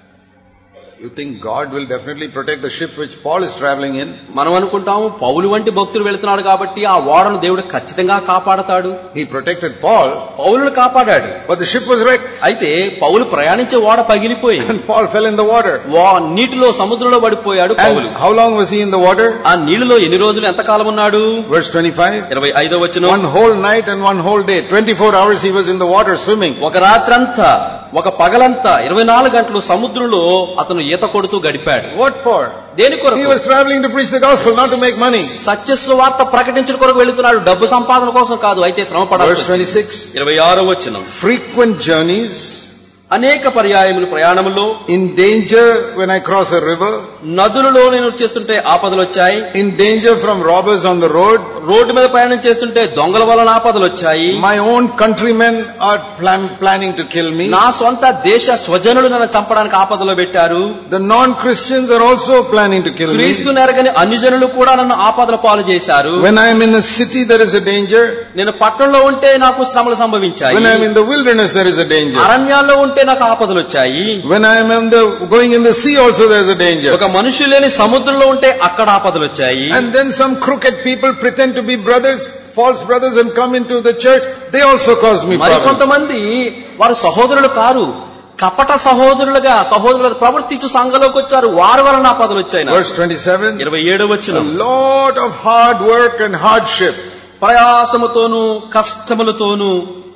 You think God will definitely protect the ship which Paul is traveling in? మనం అనుకుంటాము పౌలు వంటి భక్తుడు వెళుతున్నాడు కాబట్టి ఆ ఓడను దేవుడు ఖచ్చితంగా కాపాడతాడు He protected Paul, పౌలును కాపాడాడు but the ship was wrecked అయితే పౌలు ప్రయాణించే ఓడ పగిలిపోయింది and Paul fell in the water. వా- నీటిలో సముద్రంలో పడిపోయాడు పౌలు And how long was he in the water? ఆ నీళ్ళలో ఎన్ని రోజులు ఎంతకాలం ఉన్నాడు Verse 25. ఇరవై ఐదో వచ్చిన One whole night and one whole day. 24 hours he was in the water swimming. ఒక రాత్రంతా ఒక పగలంతా ఇరవై నాలుగు గంటలు సముద్రంలో అతను ఈత కొడుతూ గడిపాడు What for? దేని He కొరకు was traveling to preach the gospel, not to make money. సత్యస్వ వార్త ప్రకటించడం కొరకు వెళుతున్నాడు డబ్బు సంపాదన కోసం కాదు అయితే శ్రమ Verse పడాల్సి 26. ఇరవై ఆరో వచ్చిన Frequent journeys, అనేక పర్యాయములు ప్రయాణములో in danger when I cross a river, నదులలో నేను చేస్తుంటే ఆపదలు వచ్చాయి in danger from robbers on the road. Road మీద ప్రయాణం చేస్తుంటే దొంగల వలన ఆపదలు వచ్చాయి My own countrymen are plan- planning to kill me. నా సొంత దేశ స్వజనులు నన్ను చంపడానికి ఆపదలో పెట్టారు The non-Christians are also planning to kill me. క్రీస్తు నెరగని అన్ని జనులు కూడా నన్ను ఆపదల పాలు చేశారు When I am in a city, there is a danger. నేను పట్టణంలో ఉంటే నాకు శ్రమలు సంభవించాయి When I am in the wilderness, there is a danger. అరణ్యాల్లో ఉంటే నాకు ఆపదలు వచ్చాయి When I am in the, going in the sea, also there is a danger. ఒక మనుషులు లేని సముద్రంలో ఉంటే అక్కడ ఆపదలు వచ్చాయి And then some crooked people pretend to be brothers, false brothers, and come into the church. They also cause me మరి problems. కొంతమంది వారు సహోదరులు కారు కపట సహోదరులుగా సహోదరులు ప్రవర్తించు సంఘంలోకి వచ్చారు వారి వలన ఆపదలు వచ్చాయి నాకు. Verse 27. ఇరవై ఏడు వచ్చిన A lot of hard work and hardship. ప్రయాసముతోను కష్టములతోను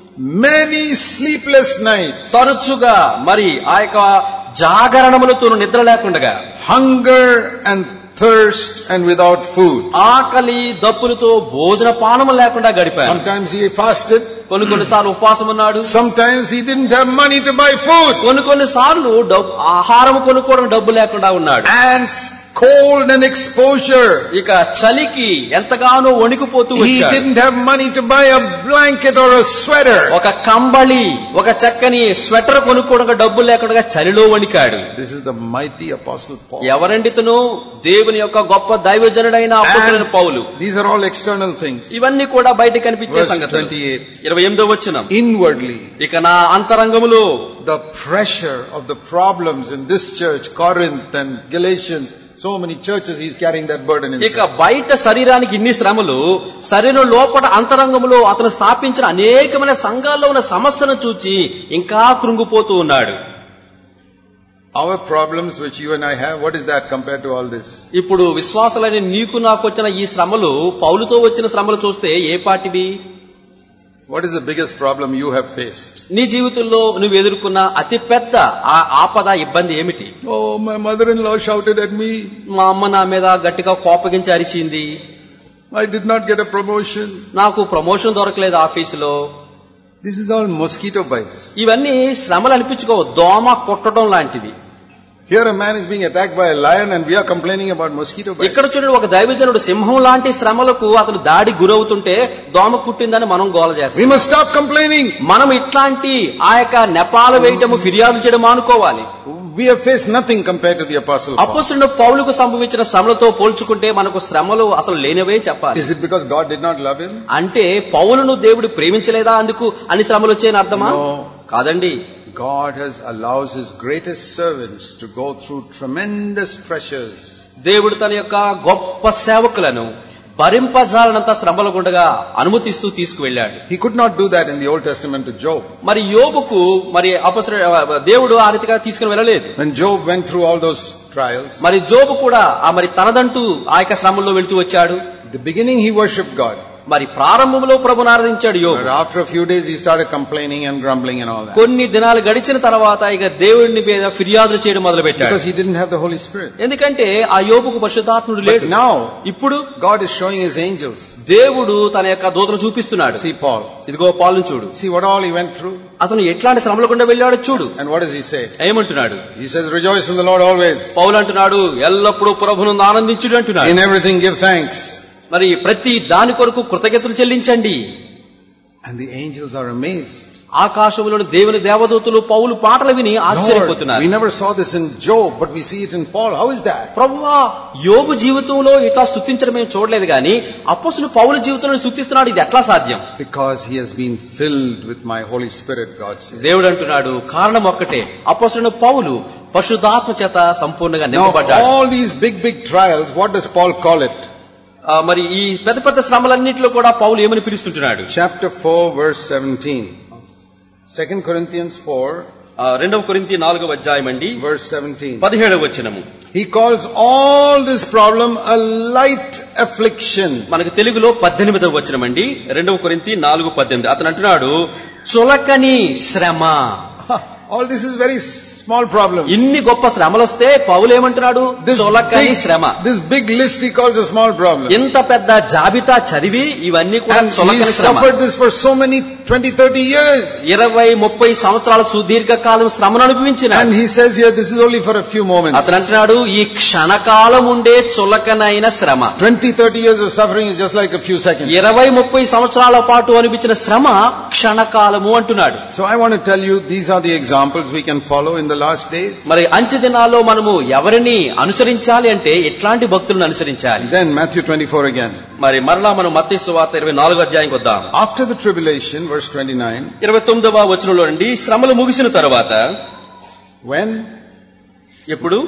Many sleepless nights. తరచుగా మరి ఆ యొక్క జాగరణములతోను నిద్ర లేకుండగా Hunger and thirst and without food. ఆకలి దప్పులతో భోజన పానము లేకుండా గడిపారు Sometimes he fasted. కొన్ని కొన్నిసార్లు ఉపవాసం ఉన్నాడు Sometimes he didn't have money to buy food. కొన్ని కొన్ని సార్లు డబ్బు ఆహారం కొనుక్కోవడం డబ్బు లేకుండా ఉన్నాడు And cold and exposure. ఇక చలికి ఎంతగానో వణికిపోతూ He వచ్చాడు didn't have money to buy a blanket or a sweater. ఒక కంబళి ఒక చక్కని స్వెటర్ కొనుక్కోవడం డబ్బు లేకుండా చలిలో వణికాడు This is the mighty apostle Paul. ఎవరండి ఇతను దేవుని యొక్క గొప్ప దైవజనుడైన అపోసరైన పౌలు These are all external things. ఇవన్నీ కూడా బయట కనిపించే Verse సంగతులు 28. ఇరవై ఎనిమిదో వచ్చిన inwardly, ఇక నా అంతరంగములో the pressure of the problems in this church, Corinth and Galatians, so many churches, he's carrying that burden ఇక inside. బయట శరీరానికి ఇన్ని శ్రమలు శరీరం లోపల అంతరంగంలో అతను స్థాపించిన అనేకమైన సంఘాల్లో ఉన్న సమస్యను చూచి ఇంకా కృంగిపోతూ ఉన్నాడు Our problems which you and I have, what is that compared to all this? ఇప్పుడు విశ్వాసాలని నీకు నాకు వచ్చిన ఈ శ్రమలు పౌలుతో వచ్చిన శ్రమలు చూస్తే ఏ పాటివి What is the biggest problem you have faced? నీ జీవితంలో నువ్వు ఎదుర్కొన్న అతి పెద్ద ఆ ఆపద ఇబ్బంది ఏమిటి Oh, my mother-in-law shouted at me. మా అమ్మ నా మీద గట్టిగా కోపగించి అరిచింది I did not get a promotion. నాకు ప్రమోషన్ దొరకలేదు ఆఫీసులో This is all mosquito bites. ఇవన్నీ శ్రమలు అనిపించుకో దోమ కొట్టడం లాంటివి Here a man is being attacked by a lion and we are complaining about mosquito bites. ఇక్కడ చూడండి ఒక దైవజనుడు సింహం లాంటి శ్రమలకు అతను దాడి గురవుతుంటే దోమ కుట్టిందని మనం గోల We చేస్తాం must stop complaining. మనం ఇట్లాంటి ఆ యొక్క నెపాలు వేయటము ఫిర్యాదు చేయడం మానుకోవాలి We have faced nothing compared to the apostle Paul. అపస్తుడు పౌలుకు సంభవించిన శ్రమలతో పోల్చుకుంటే మనకు శ్రమలు అసలు లేనివే చెప్పాలి Is it because God did not love him? అంటే పౌలును దేవుడు ప్రేమించలేదా అందుకు అన్ని శ్రమలు వచ్చాయని అర్థమా No. కాదండి God has allows his greatest servants to go through tremendous pressures. దేవుడు తన యొక్క గొప్ప సేవకులను భరింపజాలనంత శ్రమల గుండగా అనుమతిస్తూ తీసుకువెళ్ళాడు He could not do that in the Old Testament to Job. మరి యోబుకు మరి అపసర దేవుడు ఆ రీతిగా తీసుకుని వెళ్ళలేదు When Job went through all those trials, మరి జోబు కూడా ఆ మరి తనదంటూ ఆ యొక్క శ్రమల్లో వెళుతూ వచ్చాడు at the beginning he worshipped God. మరి ప్రారంభంలో ప్రభుని ఆరాధించాడు యోబు But after a few days he started complaining and grumbling and all that. కొన్ని దినాలు గడిచిన తర్వాత ఇక దేవుడిని మీద ఫిర్యాదులు చేయడం మొదలు పెట్టాడు Because he didn't have the Holy Spirit. ఎందుకంటే ఆ యోబుకు పరిశుద్ధాత్ముడు But లేడు now, ఇప్పుడు God is showing his angels. దేవుడు తన యొక్క దూతను చూపిస్తున్నాడు See Paul. ఇదిగో పాలను చూడు See what all he went through. అతను ఎట్లాంటి శ్రమల గుండా వెళ్ళాడు చూడు And what does he say? ఏమంటున్నాడు He says, rejoice in the Lord always. పౌలు అంటున్నాడు ఎల్లప్పుడూ ప్రభును ఆనందించుడు అంటున్నాడు In everything give thanks. మరి ప్రతి దాని కొరకు కృతజ్ఞతలు చెల్లించండి And the angels are amazed. ఆకాశంలోని దేవుని దేవదూతలు పౌలు పాటలు విని Lord, ఆశ్చర్యపోతున్నారు we never saw this in Job, but we see it in Paul. How is that? ప్రభువా యోగు జీవితంలో ఇట్లా స్తుతించడం మేము చూడలేదు గాని అప్పసులు పౌలు జీవితంలో స్తుతిస్తున్నాడు ఇది ఎట్లా సాధ్యం Because he has been filled with my Holy Spirit, God says. దేవుడు అంటున్నాడు కారణం ఒక్కటే అప్పసులను పౌలు పరిశుద్ధాత్మ చేత సంపూర్ణంగా Now, నింపబడ్డాడు all these big, big trials, what does Paul call it? ఆ, మరి ఈ పెద్ద పెద్ద శ్రమలన్నింటిలో కూడా పౌలు ఏమని పిలుస్తుంటున్నాడు Chapter 4, verse 17. 2 Corinthians 4, ఆ, రెండవ కొరింతి నాలుగవ అధ్యాయం అండి verse 17. పదిహేడవ వచనము He calls all this problem a light affliction. మనకు తెలుగులో పద్దెనిమిదవ వచనం అండి రెండవ కొరింతి నాలుగు పద్దెనిమిది అతను అంటున్నాడు చులకని శ్రమ All this is very small problem. ఇన్ని గొప్ప శ్రమలు వస్తే పౌలు ఏమంటున్నాడు This చులకని big, శ్రమ this big list he calls a small problem. ఇంత పెద్ద జాబితా చదివి ఇవన్నీ కూడా And he చులకని శ్రమ suffered this for so many 20, 30 years. ఇరవై ముప్పై సంవత్సరాల సుదీర్ఘ కాలం శ్రమను అనుభవించిన And he says here, this is only for a few moments. అతను అంటున్నాడు ఈ క్షణకాలం ఉండే చులకనైన శ్రమ 20, 30 years of suffering is just like a few seconds. ఇరవై ముప్పై సంవత్సరాల పాటు అనిపించిన శ్రమ క్షణకాలము అంటున్నాడు So I want to tell you, these are the examples we can follow in the last days. మరి అంచె దినాల్లో మనము ఎవరిని అనుసరించాలి అంటే ఎట్లాంటి భక్తులను అనుసరించాలి Then Matthew 24 again. మరి మరలా మనం మత్తయి సువార్త ఇరవై నాలుగో అధ్యాయంకి వద్దాం After the tribulation, verse 29, ఇరవై తొమ్మిదవ వచనంలో నుండి శ్రమలు ముగిసిన తరువాత when ఎప్పుడు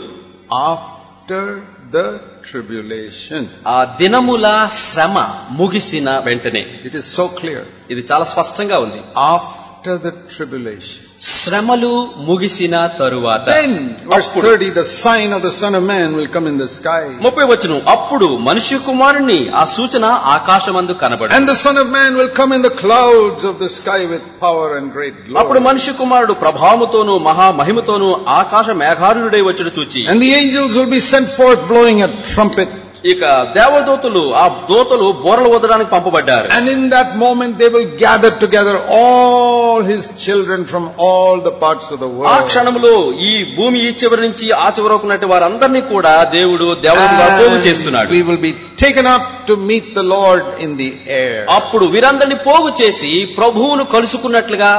after the tribulation, ఆ దినముల శ్రమ ముగిసిన వెంటనే it is so clear. ఇది చాలా స్పష్టంగా ఉంది After the tribulation. శ్రమలు ముగిసిన తరువాత Then, verse అప్పుడు 30, the sign of the Son of Man will come in the sky. ముప్పై వచనం అప్పుడు మనిషి కుమారుని ఆ సూచన ఆకాశమందు కనబడు And the Son of Man will come in the clouds of the sky with power and great అప్పుడు glory. మనిషి కుమారుడు ప్రభావముతోను మహామహిమతోను ఆకాశ మేఘారుడై వచ్చుడు చూచి And the angels will be sent forth blowing a trumpet. ఇక దేవదూతలు ఆ దూతలు బోరలు వదడానికి పంపబడ్డారు And in that moment they will gather together all his children from all the parts of the ఆ world. క్షణంలో ఈ భూమి ఈ చివరి నుంచి ఆ చివరకున్నట్టు వారందరినీ కూడా దేవుడు దేవదూతలుగా పోగు చేస్తున్నాడు And we will be taken up to meet the Lord in the air. అప్పుడు వీరందరినీ పోగు చేసి ప్రభువును కలుసుకున్నట్లుగా ఎత్తి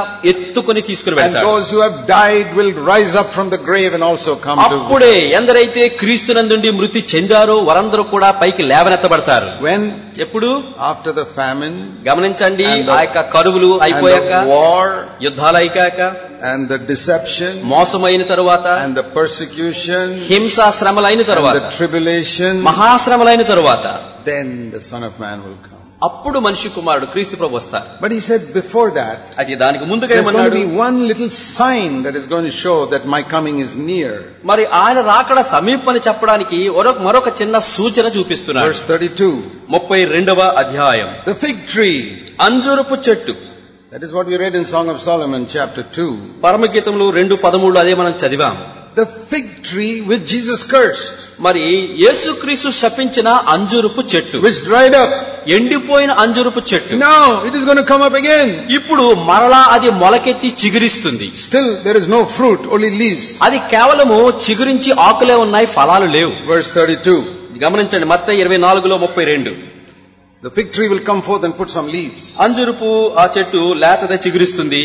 ఎత్తుకొని తీసుకుని And వెళ్తాడు those who have died will rise up from the grave and also come to. అప్పుడే ఎందరైతే క్రీస్తునందుండి మృతి చెందారో వారందరూ కూడా పైకి లేవనెత్తబడతారు When? ఎప్పుడు After the famine గమనించండి And the- ఆ యొక్క కరువులు and అయిపోయాక the war యుద్ధాలు అయిపోయాక and the deception మోసమైన తరువాత and the persecution హింసా శ్రమలైన and తరువాత the tribulation, మహాశ్రమలైన తరువాత then the Son of Man will come. అప్పుడు మనిషి కుమారుడు క్రీస్తు ప్రభు వస్తారు But he said before that, అది దానికి ముందుగా there's going to ఏమన్నాడు be one little sign that is going to show that my coming is near. మరి ఆయన రాకడ సమీపని చెప్పడానికి మరొక మరొక చిన్న సూచన చూపిస్తున్నాడు Verse 32. ముప్పై రెండవ అధ్యాయం The fig tree. అంజురపు చెట్టు That is what we read in Song of Solomon chapter 2. పరమగీతంలో రెండు పదమూడు అదే మనం చదివాం The fig tree which Jesus cursed, మరి యేసుక్రీస్తు శపించిన అంజురపు చెట్టు which dried up. ఎండిపోయిన అంజురపు చెట్టు Now it is going to come up again. ఇప్పుడు మరలా అది మొలకెత్తి చిగురిస్తుంది Still there is no fruit, only leaves. అది కేవలము చిగురించి ఆకులే ఉన్నాయి ఫలాలు లేవు Verse 32. గమనించండి మత్త ఇరవై నాలుగులో ముప్పై రెండు The fig tree will come forth and put some leaves. అంజురుపు ఆ చెట్టు లేతద చిగురిస్తుంది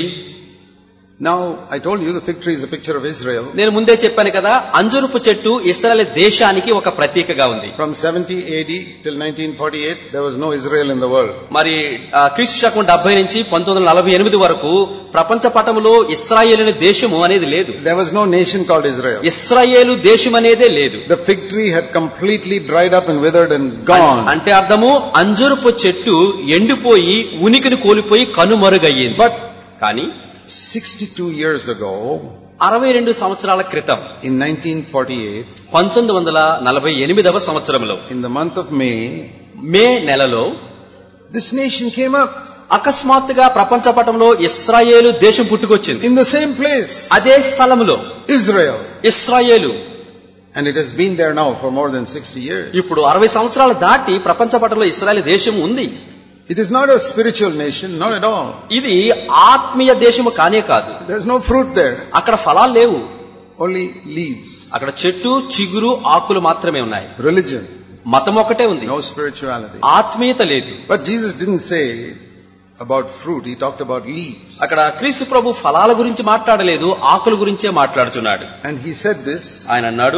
Now, I told you the fig tree is a picture of Israel. నేను ముందే చెప్పాను కదా అంజురుపు చెట్టు ఇస్రాయల్ దేశానికి ఒక ప్రతీకగా ఉంది From 70 AD till 1948, there was no Israel in the world. మరి ఆ, క్రీస్తు శకం డెబ్బై నుంచి పంతొమ్మిది వందల నలభై ఎనిమిది వరకు ప్రపంచ పటంలో ఇస్రాయేల్ అనే దేశము అనేది లేదు There was no nation called Israel. ఇస్రాయేలు దేశం అనేదే లేదు The fig tree had completely dried up and withered and gone. అంటే అర్థము అంజురుపు చెట్టు ఎండిపోయి ఉనికిని కోల్పోయి కనుమరుగయ్యింది But కానీ 62 years ago, అరవై రెండు సంవత్సరాల క్రితం in 1948, పంతొమ్మిది వందల నలభై ఎనిమిదవ సంవత్సరంలో in the month of May, మే నెలలో this nation came up అకస్మాత్తుగా ప్రపంచ పటంలో ఇస్రాయేలు దేశం పుట్టుకొచ్చింది in the same place, అదే స్థలములో Israel. ఇస్రాయేలు And it has been there now for more than 60 years. ఇప్పుడు అరవై సంవత్సరాలు దాటి ప్రపంచ పటంలో ఇస్రాయేల్ దేశం ఉంది It is not a spiritual nation, not at all. ఇది ఆత్మీయ దేశము కానే కాదు There's no fruit there, అక్కడ ఫలాలు లేవు only leaves. అక్కడ చెట్టు చిగురు ఆకులు మాత్రమే ఉన్నాయి Religion, మతం ఒకటే ఉంది no spirituality. ఆత్మీయత లేదు But Jesus didn't say about fruit, he talked about leaves. అక్కడ క్రీస్తు ప్రభు ఫలాల గురించి మాట్లాడలేదు ఆకుల గురించే మాట్లాడుతున్నాడు And he said this ఆయన అన్నాడు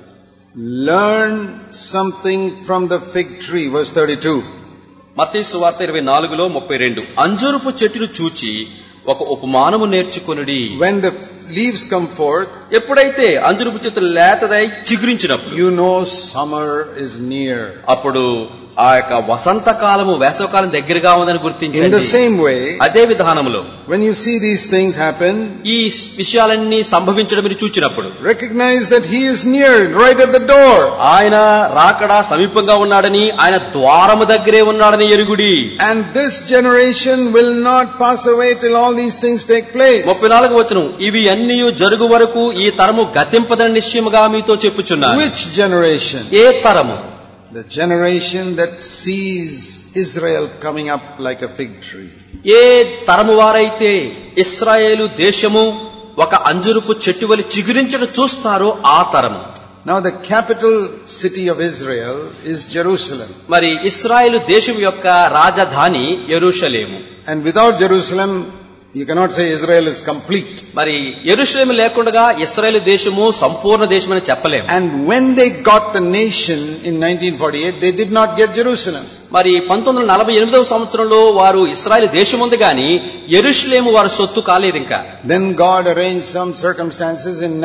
Learn something from the fig tree, verse 32. మత్తయి సువార్త ఇరవై నాలుగులో ముప్పై రెండు అంజూరపు చెట్టును చూచి ఒక ఉపమానము నేర్చుకొనుడి When the leaves come forth, ఎప్పుడైతే అంజురపు చెట్టు లేతదై చిగురించినప్పుడు you know summer is near. అప్పుడు ఆ యొక్క వసంత కాలము వేసవకాలం దగ్గరగా ఉందని In the గుర్తించండి same way, అదే విధానంలో when you see these things happen, ఈ విషయాలన్నీ సంభవించడం మీరు చూచినప్పుడు recognize that he is near, right at the door. ఆయన రాకడా సమీపంగా ఉన్నాడని ఆయన ద్వారము దగ్గరే ఉన్నాడని ఎరుగుడి And this generation will not pass away till all these things take place. ముప్పై నాలుగు వచనం ఇవి అన్ని జరుగు వరకు ఈ తరము గతింపదని నిశ్చయముగా మీతో చెప్పుచున్నాను Which generation? ఏ తరము The generation that sees Israel coming up like a fig tree. ఏ తరము వారైతే ఇస్రాయేలు దేశము ఒక అంజురుపు చెట్టు వలి చిగురించడం చూస్తారో ఆ తరము Now the capital city of Israel is Jerusalem. మరి ఇస్రాయేలు దేశం యొక్క రాజధాని యెరూషలేము And without Jerusalem, you cannot say Israel is complete. మరి యెరూషలేము లేకుండా ఇస్రాయేల్ దేశము సంపూర్ణ దేశమని చెప్పలేము And when they got the nation in 1948, they did not get Jerusalem. మరి పంతొమ్మిది వందల నలభై ఎనిమిదవ సంవత్సరంలో వారు ఇస్రాయేల్ దేశం ఉంది గాని యెరూషలేము వారి సొత్తు కాలేదు ఇంకా Then God arranged some circumstances. In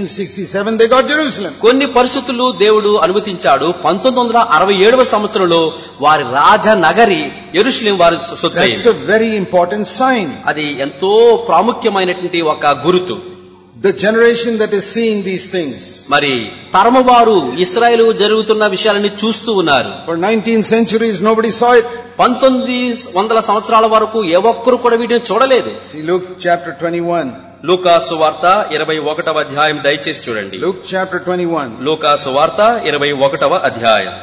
1967, they got Jerusalem. కొన్ని పరిస్థితులు దేవుడు అనుమతించాడు పంతొమ్మిది వందల అరవై ఏడవ సంవత్సరంలో వారి రాజనగరి యెరూషలేం వారి సొత్తు That's అయింది. a very important sign. అది ఎంతో ప్రాముఖ్యమైనటువంటి ఒక గురుతు The generation that is seeing these things. మరి తరము వారు ఇస్రాయేల్ జరుగుతున్న విషయాలని చూస్తూ ఉన్నారు For 19 centuries, nobody saw it. పంతొమ్మిది వందల సంవత్సరాల వరకు ఏ ఒక్కరు కూడా వీటిని చూడలేదు See Luke chapter 21. లూకాసు వార్త ఇరవై ఒకటవ అధ్యాయం దయచేసి చూడండి Luke chapter 21. లూకాసు వార్త ఇరవై ఒకటవ అధ్యాయం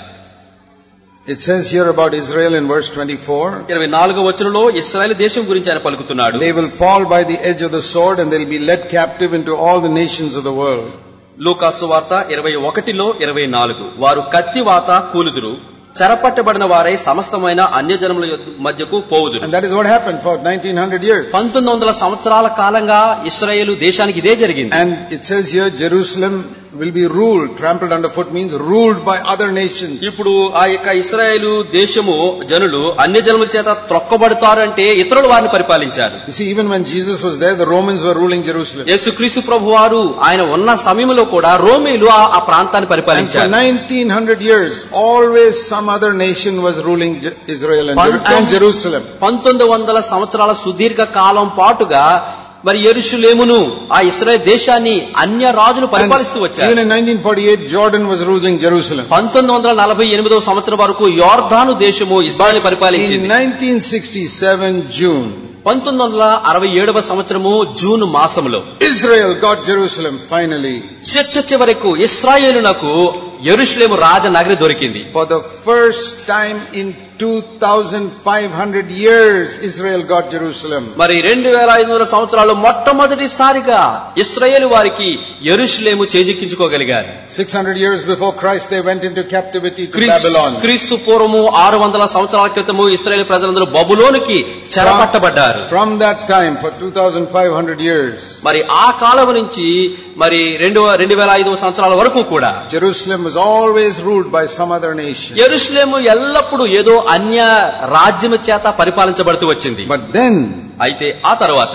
It says here about Israel in verse 24. ఇరవై నాలుగో వచనంలో ఇస్రాయేల్ దేశం గురించి ఆయన పలుకుతున్నాడు They will fall by the edge of the sword and they'll be led captive into all the nations of the world. లూకాసు వార్త ఇరవై ఒకటిలో ఇరవై నాలుగు వారు కత్తి వాత కూలుదురు చెరపట్టబడిన వారై సమస్తమైన అన్యజనముల యొద్- మధ్యకు పోవుదురు And that is what happened for 1900 years. పంతొమ్మిది వందల సంవత్సరాల కాలంగా ఇస్రాయేలు దేశానికి ఇదే జరిగింది And it says here Jerusalem will be ruled, trampled underfoot means ruled by other nations. ఇప్పుడు ఆ యొక్క ఇస్రాయేలు దేశము జనులు అన్య జనుల చేత త్రొక్కబడతారు అంటే ఇతరులు వారిని పరిపాలించారు You see, even when Jesus was there, the Romans were ruling Jerusalem. యేసుక్రీస్తు ప్రభు వారు ఆయన ఉన్న సమయంలో కూడా రోమీలు ఆ- ఆ ప్రాంతాన్ని And for పరిపాలించారు 1900 years, always some other nation was ruling Je- Israel and, Jer- and Jerusalem. పంతొమ్మిది వందల సంవత్సరాల సుదీర్ఘ కాలం పాటుగా మరి ఎరుషులేమును ఆ ఇస్రాయేల్ దేశాన్ని అన్య రాజులు And పరిపాలిస్తూ వచ్చారు even in 1948, Jordan was ruling Jerusalem. పంతొమ్మిది వందల నలభై ఎనిమిదవ సంవత్సరం వరకు యోర్ధాను దేశము ఇస్రాయల్ In పరిపాలించింది 1967 June, పంతొమ్మిది వందల అరవై ఏడవ సంవత్సరము జూన్ మాసములో Israel got Jerusalem finally. చిట్ట చివరకు ఇస్రాయేలునకు ఎరుషులేము రాజనగరి దొరికింది For the first time in 2500 years, Israel got Jerusalem. మరి రెండు వేల ఐదు వందల సంవత్సరాలు మొట్టమొదటిసారిగా ఇస్రాయేల్ వారికి Jerusalem చేజిక్కించుకోగలిగారు 600 years before Christ, they went into captivity to క్రీస్తు- Babylon. క్రీస్తు పూర్వము ఆరు వందల సంవత్సరాల క్రితము ఇస్రాయేల్ ప్రజలందరూ బబులోనికి చెరపట్టబడ్డారు From that time, for 2500 years, మరి ఆ కాలం నుంచి మరి రెండు రెండు వేల ఐదు సంవత్సరాల వరకు కూడా Jerusalem was always ruled by some other nation. Jerusalem ఎల్లప్పుడూ ఏదో అన్య రాజ్యము చేత పరిపాలించబడుతూ వచ్చింది But then, అయితే ఆ తర్వాత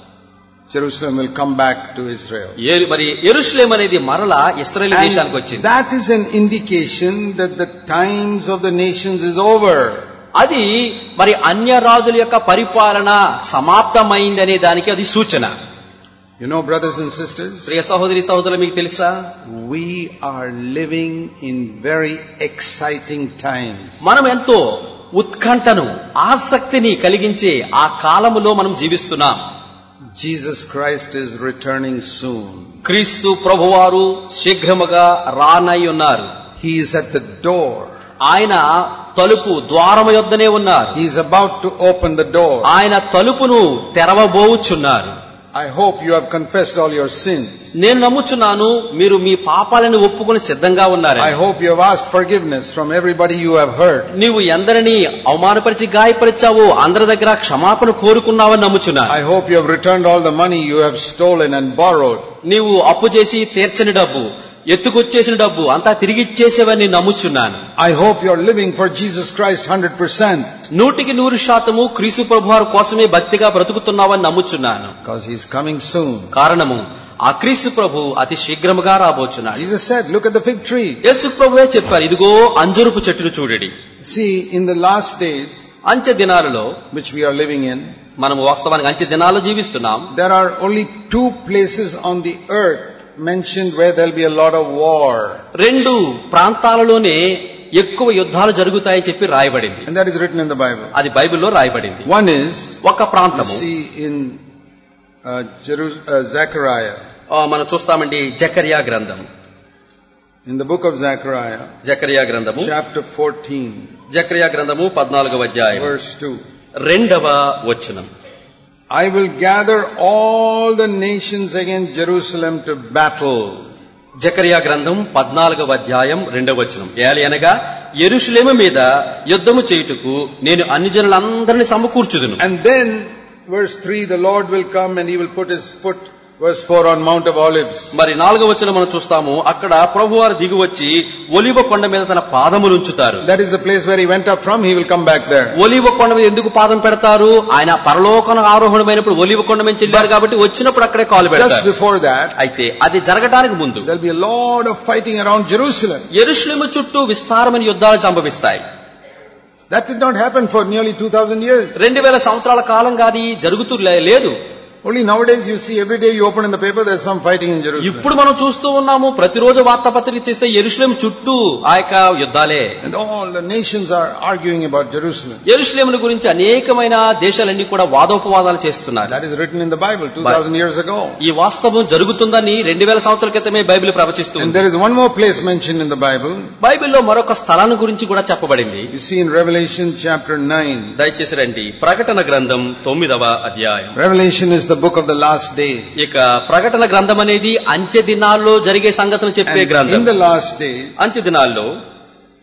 Jerusalem will come back to Israel. ఏ- మరి ఎరుషులేం అనేది మరలా ఇస్రాయేల్ దేశానికి And వచ్చింది that is an indication that the times of the nations is over. అది మరి అన్య రాజుల యొక్క పరిపాలన సమాప్తమైంది అనే దానికి అది సూచన You know, brothers and sisters, ప్రియ సహోదరి సహోదరులు మీకు తెలుసా we are living in very exciting times. మనం ఎంతో ఉత్కంఠను ఆసక్తిని కలిగించే ఆ కాలములో మనం జీవిస్తున్నాం Jesus Christ is returning soon. క్రీస్తు ప్రభువారు శీఘ్రముగా రానై ఉన్నారు He is at the door. ఆయన తలుపు ద్వారము యొద్దనే ఉన్నారు He is about to open the door. ఆయన తలుపును తెరవబోచున్నారు I hope you have confessed all your sins. నేను నమ్ముచున్నాను మీరు మీ పాపాలను ఒప్పుకొని సిద్ధంగా ఉన్నారు I hope you have asked forgiveness from everybody you have hurt. నీవు ఎందరిని అవమానపరిచి గాయపరిచావో అందరి దగ్గర క్షమాపణ కోరుకున్నావని నమ్ముచున్నా I hope you have returned all the money you have stolen and borrowed. నీవు అప్పు చేసి తీర్చని డబ్బు ఎత్తుకొచ్చేసిన డబ్బు అంతా తిరిగి ఇచ్చేసేవని నమ్ముచున్నాను I hope you are living for Jesus Christ 100% నూటికి నూరు శాతము క్రీస్తు ప్రభువారు కోసమే భక్తిగా బ్రతుకుతున్నావని నమ్ముచున్నాను because He is coming soon. కారణము ఆ క్రీస్తు ప్రభు అతి శీఘ్రముగా రాబోచున్నాడు Jesus said, look at the fig tree. యేసు ప్రభువే చెప్పారు ఇదిగో అంజురుపు చెట్టును చూడడి See, in the last days, అంచె దినాలలో which we are living in, మనము వాస్తవానికి అంచె దినాల్లో జీవిస్తున్నాం there are only two places on the earth mentioned where there'll be a lot of war. రెండు ప్రాంతాలలోనే ఎక్కువ యుద్ధాలు జరుగుతాయని చెప్పి రాయబడింది And that is written in the Bible. అది బైబిల్లో రాయబడింది One is, ఒక you ప్రాంతము see in uh, Jerus- uh, Zechariah, ఆ, మనం చూస్తామండి జకరియా గ్రంథం in the book of Zechariah, Zechariah గ్రంథము chapter 14, జకరియా గ్రంథము పద్నాలుగవ అధ్యాయం verse 2. రెండవ వచనం I will gather all the nations against Jerusalem to battle. Zechariah గ్రంథం పద్నాలుగవ అధ్యాయం రెండవ వచనం ఏలి అనగా ఎరుషులేము మీద యుద్ధము చేయుటకు నేను అన్ని జనులందరినీ సమకూర్చుదును And then, verse 3, the Lord will come and he will put his foot, verse 4, on Mount of Olives. మరి నాలుగవ వచనం మనం చూస్తాము అక్కడ ప్రభువారు దిగి వచ్చి ఒలివ కొండ మీద తన పాదములు ఉంచుతారు That is the place where he went up from, he will come back there. ఒలివ కొండ మీద ఎందుకు పాదం పెడతారు ఆయన పరలోకన ఆరోహణమైనప్పుడు ఒలివ కొండ మీద చెల్లారు కాబట్టి వచ్చినప్పుడు అక్కడే కాలు Just పెడతారు before that, అయితే అది జరగడానికి ముందు there'll be a lot of fighting around Jerusalem. Jerusalem చుట్టూ విస్తారమైన యుద్ధాలు సంభవిస్తాయి That did not happen for nearly 2000 years. రెండు వేల సంవత్సరాల కాలంగా అది జరుగుతూ లే- లేదు Only nowadays you see every day you open in the paper there's some fighting in Jerusalem. ఇప్పుడు మనం చూస్తూ ఉన్నాము ప్రతిరోజు వార్తాపత్రిక చేస్తే ఎరుషులేం చుట్టూ ఆ యొక్క యుద్ధాలే And all the nations are arguing about Jerusalem. ఎరుషులేముల గురించి అనేకమైన దేశాలన్నీ కూడా వాదోపవాదాలు చేస్తున్నారు That is written in the Bible 2000 years ago. ఈ వాస్తవం జరుగుతుందని రెండు వేల సంవత్సరాల క్రితమే బైబిల్ And ప్రవచిస్తుంది there is one more place mentioned in the Bible. బైబిల్లో మరొక స్థలాన్ని గురించి కూడా చెప్పబడింది You see in Revelation chapter 9. దయచేసి రండి ప్రకటన గ్రంథం తొమ్మిదవ అధ్యాయం Revelation is the book of the last days. ఇక ప్రకటన గ్రంథం అనేది అంచె దినాల్లో జరిగే సంగతులు చెప్పే And in గ్రంథం the last days, అంచె దినాల్లో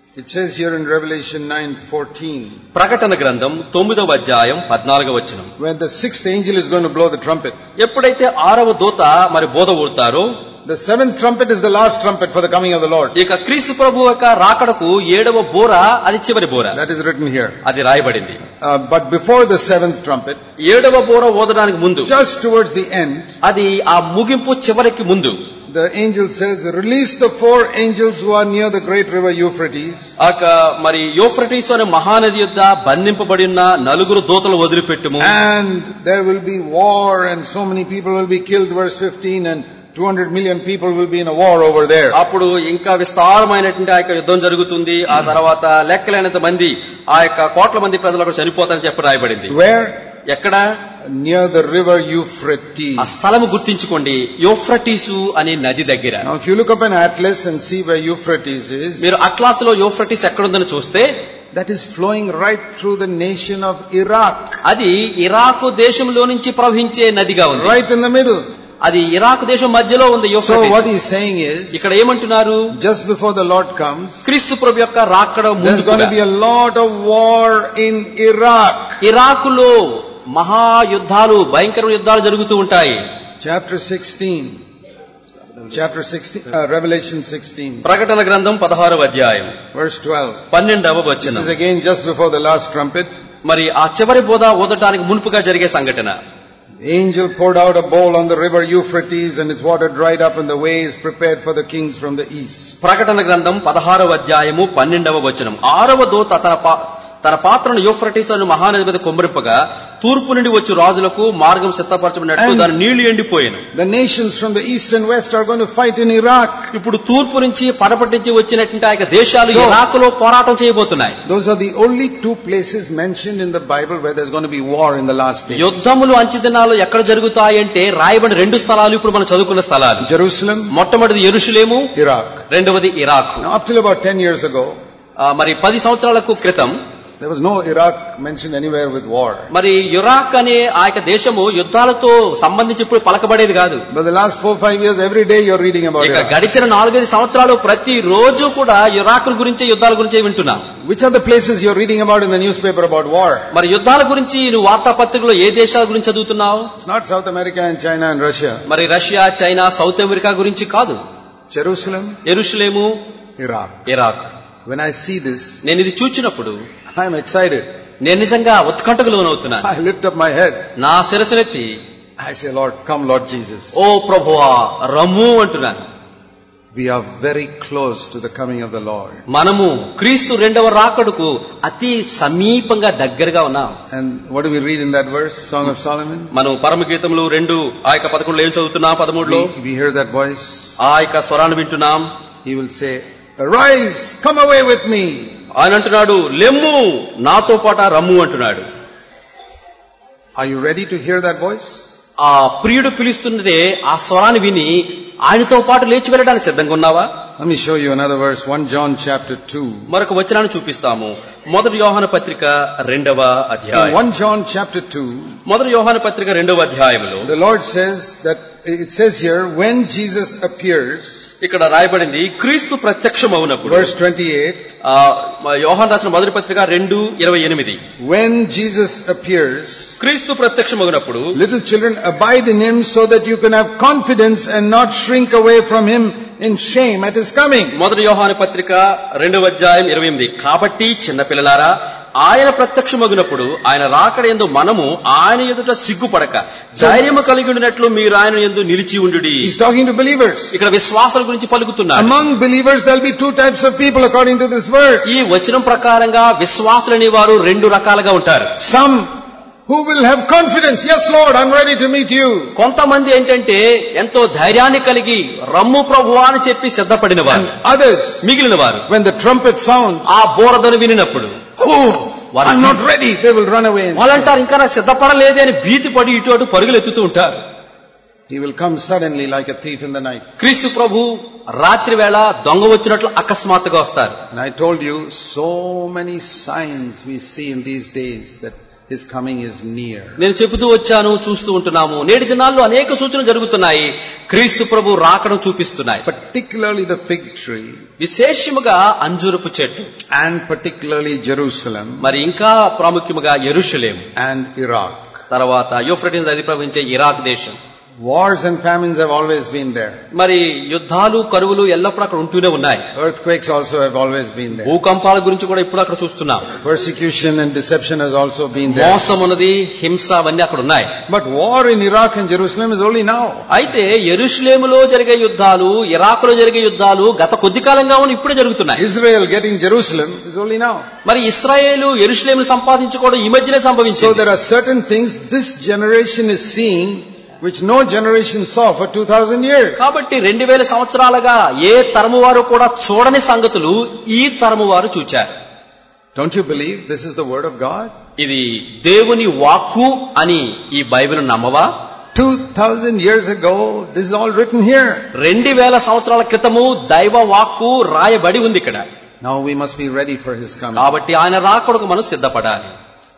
It says here in Revelation 9:14, ప్రకటన గ్రంథం తొమ్మిదవ అధ్యాయం పద్నాలుగవ వచనం when the sixth angel is going to blow the trumpet. ఎప్పుడైతే ఆరవ దూత మరి బోధ ఊడతారో The seventh trumpet is the last trumpet for the coming of the Lord. ఇక క్రీస్తు ప్రభు యొక్క రాకడకు ఏడవ బోర అది చివరి బోర That is written here. అది రాయబడింది Uh, but before the seventh trumpet, ఏడవ బోర ఊదడానికి ముందు just towards the end, అది ఆ ముగింపు చివరికి ముందు the angel says, release the four angels who are near the great river Euphrates. ఆ యొక్క మరి యోఫ్రటీస్ అనే మహానది యొద్ద బంధింపబడి ఉన్న నలుగురు దూతలు వదిలిపెట్టుము And there will be war and so many people will be killed, verse 15, and 200 million people will be in a war over there. అప్పుడు ఇంకా విస్తారమైనటువంటి ఆ యొక్క యుద్ధం జరుగుతుంది ఆ తర్వాత లెక్కలేనంత మంది ఆ యొక్క కోట్ల మంది ప్రజలు అక్కడ చనిపోతారని చెప్పి రాయబడింది Where? ఎక్కడ Near the river Euphrates. ఆ స్థలము గుర్తించుకోండి యోఫ్రటీసు అనే నది దగ్గర Now if you look up an atlas and see where Euphrates is, మీరు అట్లాస్ లో యోఫ్రటీస్ ఎక్కడుందని చూస్తే that is flowing right through the nation of Iraq. అది ఇరాకు దేశంలో నుంచి ప్రవహించే నదిగా ఉంది Right in the middle. అది ఇరాకు దేశం మధ్యలో ఉంది So what Euphrates he's saying is, ఇక్కడ ఏమంటున్నారు just before the Lord comes, క్రీస్తు ప్రభు యొక్క రాకడ there's going to be ముందు a lot of war in Iraq. ఇరాకులో మహాయుద్ధాలు భయంకర యుద్ధాలు జరుగుతూ ఉంటాయి Chapter 16. Chapter 16, uh, Revelation 16, ప్రకటన గ్రంథం పదహారవ అధ్యాయం verse 12. పన్నెండవ This వచనం is again just before the last trumpet. మరి ఆ చివరి బోధ ఊదటానికి మునుపుగా జరిగే సంఘటన The angel poured out a bowl on the river Euphrates and its water dried up and the way is prepared for the kings from the east. ప్రకటన గ్రంథం పదహారవ అధ్యాయము పన్నెండవ వచనం ఆరవ దూత తన పా- తన పాత్రను యూఫ్రటీస్ అను మహానది మీద కుమ్మరింపగా తూర్పు నుండి వచ్చి రాజులకు మార్గం సిద్ధపరచబడినట్టు And- దాని నీళ్లు ఎండిపోయాను The nations from the east and west are going to fight in Iraq. ఇప్పుడు తూర్పు నుంచి పడపటి నుంచి వచ్చినటువంటి ఆ యొక్క దేశాలు So- ఇరాకులో పోరాటం చేయబోతున్నాయి Those are the only two places mentioned in the Bible where there's going to be war in the last days. యుద్ధములు అంచె దినాలు ఎక్కడ జరుగుతాయంటే రాయబడిన రెండు స్థలాలు ఇప్పుడు మనం చదువుకున్న స్థలాలు Jerusalem, మొట్టమొదటిది ఎరుషులేము Iraq. రెండవది Iraq Now up till about 10 years ago, ఆ, మరి పది సంవత్సరాలకు క్రితం there was no Iraq mentioned anywhere with war. మరి ఇరాక్ అనే ఆ యొక్క దేశము యుద్ధాలతో సంబంధించి ఇప్పుడు పలకబడేది కాదు But the last four, five years, every day you're reading about ఇక Iraq. గడిచిన నాలుగైదు సంవత్సరాలు ప్రతి రోజు కూడా ఇరాక్ గురించే యుద్ధాల గురించే వింటున్నాం Which are the places you're reading about in the newspaper about war? మరి యుద్ధాల గురించి నువ్వు వార్తాపత్రికలో ఏ దేశాల గురించి చదువుతున్నావు It's not South America and China and Russia. మరి రష్యా చైనా సౌత్ అమెరికా గురించి కాదు Jerusalem, ఎరుషులేము Iraq. Iraq When I see this, నేను ఇది చూచినప్పుడు I'm excited. నేను నిజంగా ఉత్కంఠకు లోనవుతున్నాను I lift up my head. నా శిరస్సునెత్తి I say, Lord, come Lord Jesus. ఓ ప్రభువా రమ్ము అంటున్నాను We are very close to the coming of the Lord. మనము క్రీస్తు రెండవ రాకడుకు అతి సమీపంగా దగ్గరగా ఉన్నాం And what do we read in that verse, Song of Solomon? మనం పరమ గీతములు రెండు ఆ యొక్క పదకొండులో ఏం చదువుతున్నాం పదమూడులో We, we hear that voice. ఆ యొక్క స్వరాన్ని వింటున్నాం He will say, Arise, come away with me. ఆయన అంటున్నాడు లెమ్ము నాతో పాట రమ్ము అంటున్నాడు Are you ready to hear that voice? ఆ ప్రియుడు పిలుస్తుంటే ఆ స్వరాన్ని విని ఆయనతో పాటు లేచి వెళ్ళడానికి సిద్ధంగా ఉన్నావా Let me show you another verse, 1 John chapter 2. మరొక వచనాన్ని చూపిస్తాము మొదటి యోహాన పత్రిక రెండవ In అధ్యాయం 1 John chapter 2, మొదటి యోహాన పత్రిక రెండవ అధ్యాయంలో the Lord says that, it says here, when Jesus appears, ఇక్కడ రాయబడింది క్రీస్తు ప్రత్యక్షమవునప్పుడు verse 28, ఆ, యోహాన్ రాసిన మొదటి పత్రిక రెండు ఇరవై ఎనిమిది when Jesus appears, క్రీస్తు ప్రత్యక్షమవునప్పుడు little children abide in him so that you can have confidence and not shrink away from him in shame at his coming. మొదటి యోహాను పత్రిక రెండవ అధ్యాయం ఇరవై ఎనిమిది కాబట్టి చిన్నపిల్లలారా ఆయన ప్రత్యక్షమగునప్పుడు ఆయన రాకడ ఎందు మనము ఆయన ఎదుట సిగ్గుపడక ధైర్యము కలిగి ఉండినట్లు మీరు ఆయన ఎందు నిలిచి ఉండు He's talking to believers. ఇక్కడ విశ్వాసాల గురించి పలుకుతున్నాడు Among believers, there'll be two types of people according to this verse. ఈ వచనం ప్రకారంగా విశ్వాసులనే వారు రెండు రకాలుగా ఉంటారు Some who will have confidence. Yes, Lord, I'm ready to meet you. కొంతమంది ఏంటంటే ఎంతో ధైర్యాన్ని కలిగి రమ్ము ప్రభు అని చెప్పి సిద్ధపడిన వారు And others, మిగిలిన వారు when the trumpet sounds, ఆ బోరదను వినినప్పుడు oh, I'm not ready. They will run away. And వాళ్ళంటారు ఇంకా నాకు సిద్ధపడలేదే అని భీతి పడి ఇటు అటు పరుగులు ఎత్తుతూ ఉంటారు he will come suddenly like a thief in the night. క్రీస్తు ప్రభు రాత్రి వేళ దొంగ వచ్చినట్లు అకస్మాత్తుగా వస్తారు And I told you, so many signs we see in these days that His coming is near. నేను చెబుతూ వచ్చాను చూస్తూ ఉంటున్నాము నేటి దినాల్లో అనేక సూచనలు జరుగుతున్నాయి క్రీస్తు ప్రభు రాకడం చూపిస్తున్నాయి Particularly the fig tree విశేషముగా అంజూరపు చెట్టు and particularly Jerusalem మరి ఇంకా ప్రాముఖ్యముగా ఎరుషలేం and Iraq. తర్వాత యూఫ్రటీస్ నది ప్రవహించే ఇరాక్ దేశం Wars and famines have always been there. మరి యుద్ధాలు కరువులు ఎల్లప్పుడూ అక్కడ ఉంటూనే ఉన్నాయి Earthquakes also have always been there. భూకంపాల గురించి కూడా ఇప్పుడు అక్కడ చూస్తున్నాం Persecution and deception has also been there. మోసం ఉన్నది హింస అవన్నీ అక్కడ ఉన్నాయి But war in Iraq and Jerusalem is only now. అయితే ఎరుషలేములో జరిగే యుద్ధాలు ఇరాక్ లో జరిగే యుద్ధాలు గత కొద్ది కాలంగా ఉన్న ఇప్పుడే జరుగుతున్నాయి Israel getting Jerusalem is only now. మరి ఇస్రాయేలు ఎరుషలేము సంపాదించుకోవడం ఈ మధ్యనే So సంభవించింది there are certain things this generation is seeing which no generation saw for 2000 years. కాబట్టి రెండు వేల సంవత్సరాలుగా ఏ తరము వారు కూడా చూడని సంగతులు ఈ తరము వారు చూచారు Don't you believe this is the word of God? ఇది దేవుని వాక్కు అని ఈ బైబిల్ నమ్మవా 2000 years ago, this is all written here. రెండు వేల సంవత్సరాల క్రితము దైవ వాక్కు రాయబడి ఉంది ఇక్కడ Now we must be ready for his coming. కాబట్టి ఆయన రాకడకు మనం సిద్ధపడాలి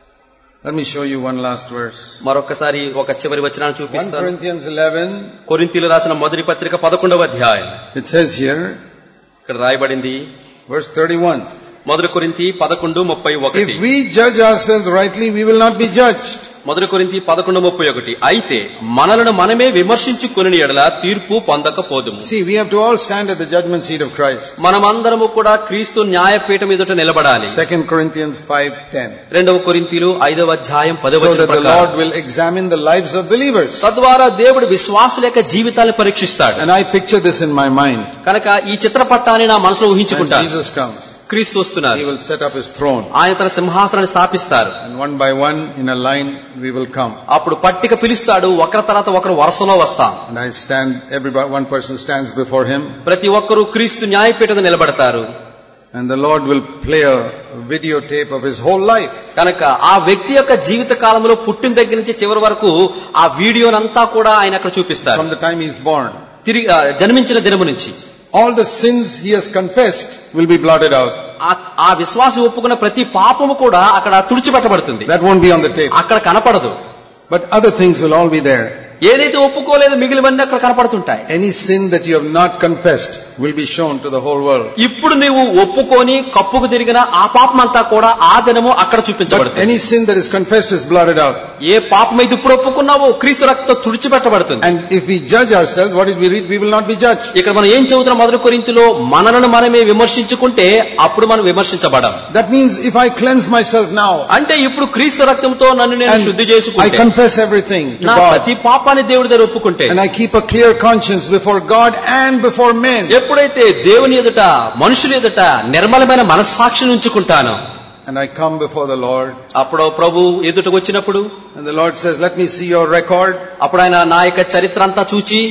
Let me show you one last verse. మరొకసారి ఒక చివరి వచనాన్ని 1 చూపిస్తాను Corinthians 11, కొరింతీలు రాసిన మొదటి పత్రిక పదకొండవ అధ్యాయం it says here, ఇక్కడ రాయబడింది verse 31. మొదటి కొరింతి పదకొండు ముప్పై ఒకటి If we judge ourselves rightly, we will not be judged. మొదటి కొరింతి పదకొండు ముప్పై ఒకటి అయితే మనలను మనమే విమర్శించుకుని ఎడల తీర్పు పొందకపోదుము See, we have to all stand at the judgment seat of Christ. మనమందరము కూడా క్రీస్తు న్యాయపీఠం ఎదుట నిలబడాలి 2 Corinthians 5:10. రెండవ కొరింతీలు ఐదవ అధ్యాయం So పదవ that the Lord will examine the lives of believers. తద్వారా దేవుడు విశ్వాసుల యొక్క జీవితాలను పరీక్షిస్తాడు And I picture this in my mind. కనుక ఈ చిత్రపటాన్ని నా మనసులో When ఊహించుకుంటాను Jesus comes, క్రీస్తు He వస్తున్నారు will set up His throne. ఆయన తన సింహాసనాన్ని స్థాపిస్తారు And one by one, in a line, we will come. అప్పుడు పట్టిక పిలుస్తాడు ఒకరి తర్వాత ఒకరు వరుసలో వస్తాం And I stand, everybody, one person stands before Him. ప్రతి ఒక్కరూ క్రీస్తు న్యాయపీఠం నిలబడతారు And the Lord will play a videotape of His whole life. కనుక ఆ వ్యక్తి యొక్క జీవిత కాలంలో పుట్టిన దగ్గర నుంచి చివరి వరకు ఆ వీడియోనంతా కూడా ఆయన అక్కడ చూపిస్తారు From the time He's born. తిరిగి ఆ, జన్మించిన దినము నుంచి All the sins He has confessed will be blotted out. ఆ- ఆ విశ్వాసం ఒప్పుకున్న ప్రతి పాపము కూడా అక్కడ తుడిచిపెట్టబడుతుంది That won't be on the tape. అక్కడ కనపడదు But other things will all be there. ఏదైతే ఒప్పుకోలేదో మిగిలివన్నీ అక్కడ కనపడుతుంటాయి Any sin that you have not confessed will be shown to the whole world. ఇప్పుడు నీవు ఒప్పుకొని కప్పుకు తిరిగిన ఆ పాపం అంతా కూడా ఆ దినము అక్కడ But చూపించబడుతుంది any sin that is confessed is blotted out. ఏ పాపం అయితే ఇప్పుడు ఒప్పుకున్నావో క్రీస్తు రక్తం తుడిచిపెట్టబడుతుంది And if we judge ourselves, what did we read? We will not be judged. ఇక్కడ మనం ఏం చదువుతున్నాం మొదటి కొరింతిలో మనలను మనమే విమర్శించుకుంటే అప్పుడు మనం విమర్శించబడం That means if I cleanse myself now అంటే ఇప్పుడు క్రీస్తు రక్తంతో నన్ను నేను and శుద్ధి I చేసుకుంటే confess everything to నా God ప్రతి పాపాన్ని దేవుడి దగ్గర ఒప్పుకుంటే and I keep a clear conscience before God and before men ఎప్పుడైతే దేవుని ఎదుట మనుషుల ఎదుట నిర్మలమైన మనస్సాక్షిని ఉంచుకుంటాను and I come before the Lord అప్పుడు ప్రభు ఎదుటకు వచ్చినప్పుడు and the Lord says, let me see your record. అప్పుడు ఆయన నా యొక్క చరిత్ర అంతా చూచి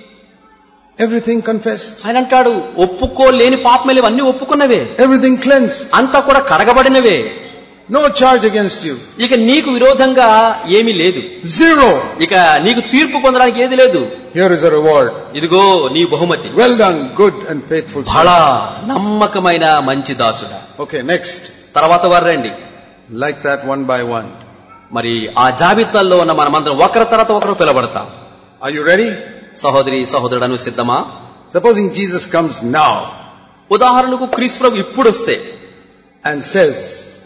Everything confessed. ఆయన అంటాడు ఒప్పుకోలేని పాపమేలు అన్ని ఒప్పుకున్నవే Everything cleansed. అంతా కూడా కడగబడినవే No charge against you. ఇక నీకు విరోధంగా ఏమీ లేదు Zero. ఇక నీకు తీర్పు పొందడానికి ఏది లేదు Here is a reward. ఇదిగో నీ బహుమతి Well done, good and faithful బలా servant. నమ్మకమైన మంచి దాసుడా Okay, next. తర్వాత వారు రండి Like that one by one. మరి ఆ జాబితాల్లో ఉన్న మనమందరం ఒకరి తర్వాత ఒకరు పిలబడతాం Are you ready? సహోదరి సహోదరుడను సిద్ధమా Supposing Jesus comes now ఉదాహరణకు క్రీస్తు ప్రభు ఇప్పుడు వస్తే and says,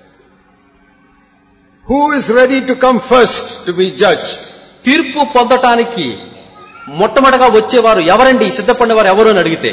Who is ready to come first to be judged? తీర్పు పొందటానికి మొట్టమొదటిగా వచ్చేవారు ఎవరండి సిద్ధపడినవారు ఎవరు అని అడిగితే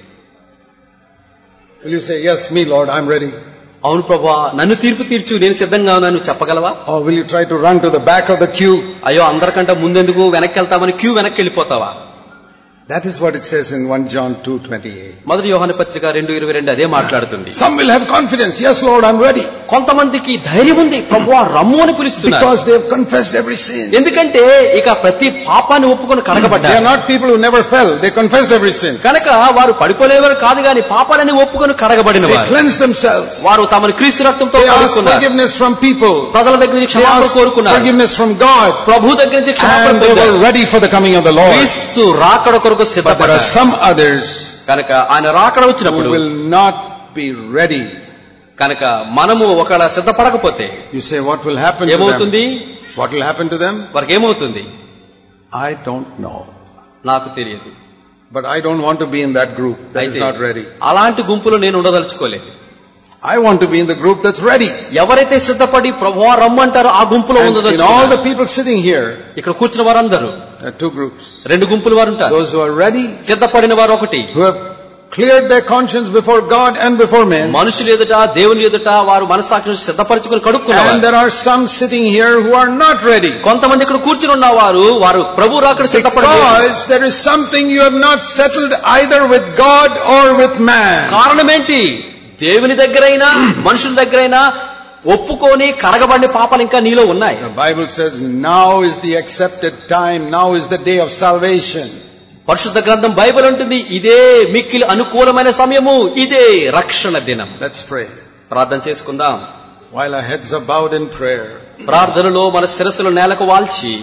Will you say, Yes, me, Lord, I'm ready? అవును ప్రభా నన్ను తీర్పు తీర్చు నేను సిద్ధంగా ఉన్నాను చెప్పగలవా Or will you try to run to the back of the queue? అయ్యో అందరికంటే ముందెందుకు వెనక్కి వెళ్తామని క్యూ వెనక్కి వెళ్ళిపోతావా That is what it says in 1 John 2:28. మొదటి యోహాను పత్రిక రెండు ఇరవై రెండు అదే మాట్లాడుతుంది Some will have confidence. Yes, Lord, I'm ready. కొంతమందికి ధైర్యం ఉంది ప్రభు రమ్ము అని పిలుస్తున్నారు Because they have confessed every sin. ఎందుకంటే ఇక ప్రతి పాపాన్ని ఒప్పుకొని They కడగబడ్డారు are not people who never fell. They confessed every sin. కనుక వారు పడిపోలేవారు కాదు గాని పాపాలని ఒప్పుకొని కడగబడిన They వారు cleansed themselves. వారు తమను క్రీస్తు రక్తంతో They asked కడుక్కున్నారు forgiveness from people. ప్రజల దగ్గర నుంచి They క్షమాపణ asked కోరుకున్నారు forgiveness from God. ప్రభు దగ్గర నుంచి క్షమాపణ And they were పొందారు ready for the coming of the Lord. క్రీస్తు రాకడ కొరకు But there are సిద్ధపడ్డారు some others కనుక ఆయన రాకడ who వచ్చినప్పుడు will not be ready కనుక మనము ఒకవేళ సిద్ధపడకపోతే You say, what will happen to ఏమవుతుంది them? What will happen to them? వారికి ఏమవుతుంది I don't know. నాకు తెలియదు But I don't want to be in that group that is అయితే not ready. అలాంటి గుంపులో నేను ఉండదలుచుకోలేదు I want to be in the group that's ready. ఎవరైతే సిద్ధపడి ప్రభువా రమ్మంటారో ఆ గుంపులో And in all the ఉండదలుచుకున్నారు people sitting here, ఇక్కడ కూర్చున్న వారందరూ there are two groups. రెండు గుంపులు వారు ఉంటారు Those who are ready, సిద్ధపడిన వారు ఒకటి who have cleared their conscience before God and before men. మనుషులు ఎదుట దేవుని ఎదుట వారు మనసాక్షిని సిద్ధపరచుకుని And కడుక్కున్నారు there are some sitting here who are not ready. కొంతమంది ఇక్కడ కూర్చుని ఉన్నవారు వారు ప్రభు రాకడ సిద్ధపడలేదు Because there is something you have not settled either with God or with man. కారణం ఏంటి దేవుని దగ్గరైనా మనుషుల దగ్గరైనా ఒప్పుకొని కడగబడిన పాపాలు ఇంకా నీలో ఉన్నాయి The Bible says now is the accepted time, now is the day of salvation. పరిశుద్ధ గ్రంథం బైబిల్ ఉంటుంది ఇదే మిక్కిలి అనుకూలమైన సమయము ఇదే రక్షణ దినం Let's pray. ప్రార్థన చేసుకుందాం While our heads are bowed in prayer, ప్రార్థనలో మన శిరస్సులు నేలకు వాల్చి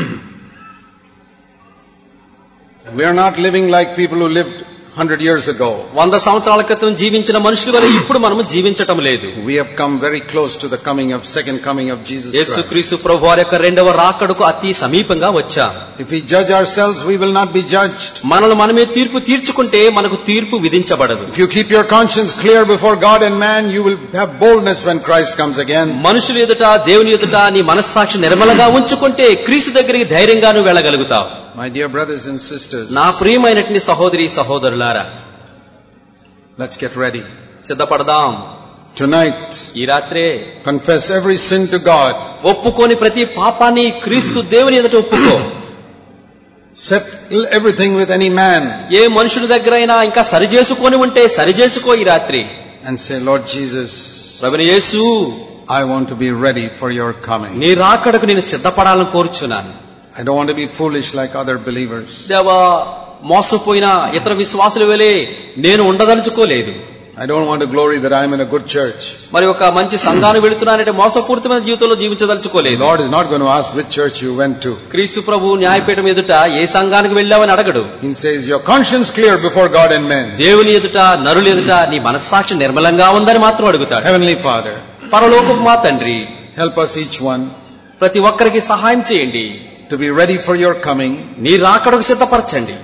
we are not living like people who lived 100 years ago. వంద సంవత్సరాల క్రితం జీవించిన మనుషుల వల్ల ఇప్పుడు మనము జీవించటం లేదు We have come very close to the coming of second coming of Jesus Christ. యేసుక్రీస్తు ప్రభు వారి యొక్క రెండవ రాకడకు అతి సమీపంగా వచ్చాం If we judge ourselves, we will not be judged. మనల్ని మనమే తీర్పు తీర్చుకుంటే మనకు తీర్పు విధించబడదు If you keep your conscience clear before God and man, you will have boldness when Christ comes again. మనుషులు ఎదుట దేవుని ఎదుట నీ మనస్సాక్షి నిర్మలంగా ఉంచుకుంటే క్రీస్తు దగ్గరికి ధైర్యంగా నువ్వు వెళ్ళగలుగుతావు My dear brothers and sisters, నా ప్రియమైనటువంటి సహోదరి సహోదరులారా let's get ready. సిద్ధపడదాం Tonight, ఈ రాత్రే confess every sin to God. ఒప్పుకొని ప్రతి పాపాన్ని క్రీస్తు దేవుని ఎదుట ఒప్పుకో Settle everything with any man ఏ మనుషుల దగ్గరైనా ఇంకా సరి చేసుకొని ఉంటే సరి చేసుకో ఈ రాత్రి and say, Lord Jesus, ప్రభుని యేసు I want to be ready for your coming. నీ రాకడకు నేను సిద్ధపడాలని కోరుచున్నాను I don't want to be foolish like other believers. దేవా మోసపోయిన ఇతర విశ్వాసుల వేలే నేను ఉండదలుచుకోలేదు I don't want to glory that I'm in a good church. మరి ఒక మంచి సంఘాన్ని వెళుతున్నానంటే మోసపూరితమైన జీవితంలో The జీవించదలుచుకోలేదు Lord is not going to ask which church you went to. క్రీస్తు ప్రభు న్యాయపీఠం ఎదుట ఏ సంఘానికి వెళ్ళావని అడగడు He says, Your conscience clear before God and men. దేవుని ఎదుట నరుల ఎదుట నీ మనస్సాక్షి నిర్మలంగా ఉందని మాత్రం అడుగుతాడు Heavenly Father, పరలోకపు మా తండ్రి help us each one ప్రతి ఒక్కరికి సహాయం చేయండి to be ready for your coming, నీ రాకడకు సిద్ధపరచండి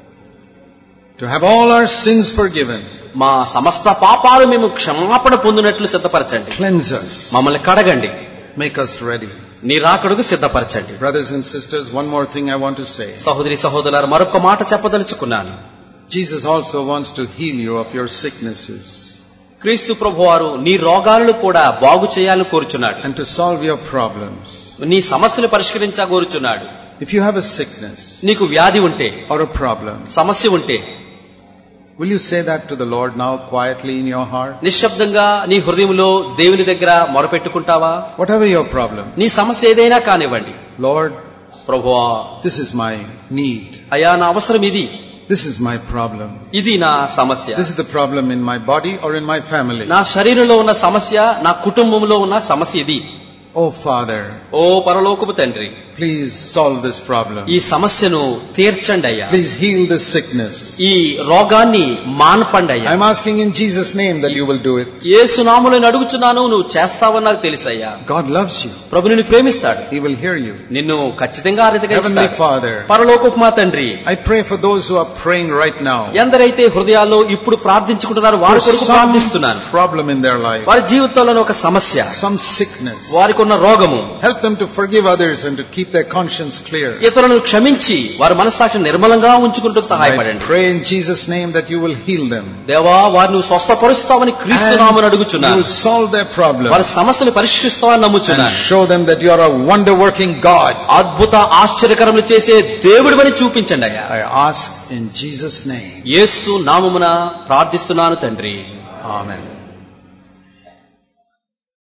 to have all our sins forgiven, మా సమస్త పాపాలు మేము క్షమాపణ పొందినట్లు సిద్ధపరచండి cleanse us, మమ్మల్ని కడగండి make us ready. నీ రాకడకు సిద్ధపరచండి Brothers and sisters, one more thing I want to say. సహోదరి సహోదరులారు మరొక మాట చెప్పదలుచుకున్నాను Jesus also wants to heal you of your sicknesses క్రీస్తు ప్రభువారు నీ రోగాలను కూడా బాగు చేయాలని కోరుచున్నాడు and to solve your problems. నీ సమస్యలు పరిష్కరించా కోరుచున్నాడు If you have a sickness నీకు వ్యాధి ఉంటే or a problem, సమస్య ఉంటే will you say that to the Lord now quietly in your heart? నిశ్శబ్దంగా నీ హృదయంలో దేవుని దగ్గర మొరపెట్టుకుంటావా Whatever your problem, నీ సమస్య ఏదైనా కానివ్వండి Lord, ప్రభువా this is my need. అయా నా అవసరం ఇది This is my problem. ఇది నా సమస్య This is the problem in my body or in my family. నా శరీరంలో ఉన్న సమస్య నా కుటుంబంలో ఉన్న సమస్య ఇది Oh Father, ఓ పరలోకపు తండ్రి please solve this problem. ఈ సమస్యను తీర్చండి అయ్యా Please heal this sickness. ఈ రోగాన్ని మాన్పండి అయ్యా I'm asking in Jesus' name that you will do it. ఏసునాములను అడుగుచున్నాను నువ్వు చేస్తావని నాకు తెలుసయ్యా God loves you. ప్రభు నిన్ను ప్రేమిస్తాడు He will hear you. నిన్ను ఖచ్చితంగా ఆ రీతిగా Heavenly ఇస్తాడు. Father, పరలోకపు మా తండ్రి I pray for those who are praying right now. ఎందరైతే హృదయాల్లో ఇప్పుడు ప్రార్థించుకుంటున్నారో వారి కొరకు some ప్రార్థిస్తున్నాను problem in their life, వారి జీవితంలోని ఒక సమస్య some sickness. వారికి ఉన్న రోగము Help them to forgive others and to keep their conscience clear. ఇతరులను క్షమించి వారి మనస్సాక్షి నిర్మలంగా ఉంచుకుంటూ I సహాయపడండి pray in Jesus' name that you will heal them. దేవా వారిని నువ్వు స్వస్థపరుస్తావని క్రీస్తు నామని you అడుగుచున్నాను will solve their problem వారి సమస్యలు పరిష్కరిస్తావని and నమ్ముచున్నాను show them that you are a wonder working God. అద్భుత ఆశ్చర్యకరములు చేసే దేవుడివని చూపించండి అయ్యా I ask in Jesus' name. యేసు నామమున ప్రార్థిస్తున్నాను తండ్రి Amen.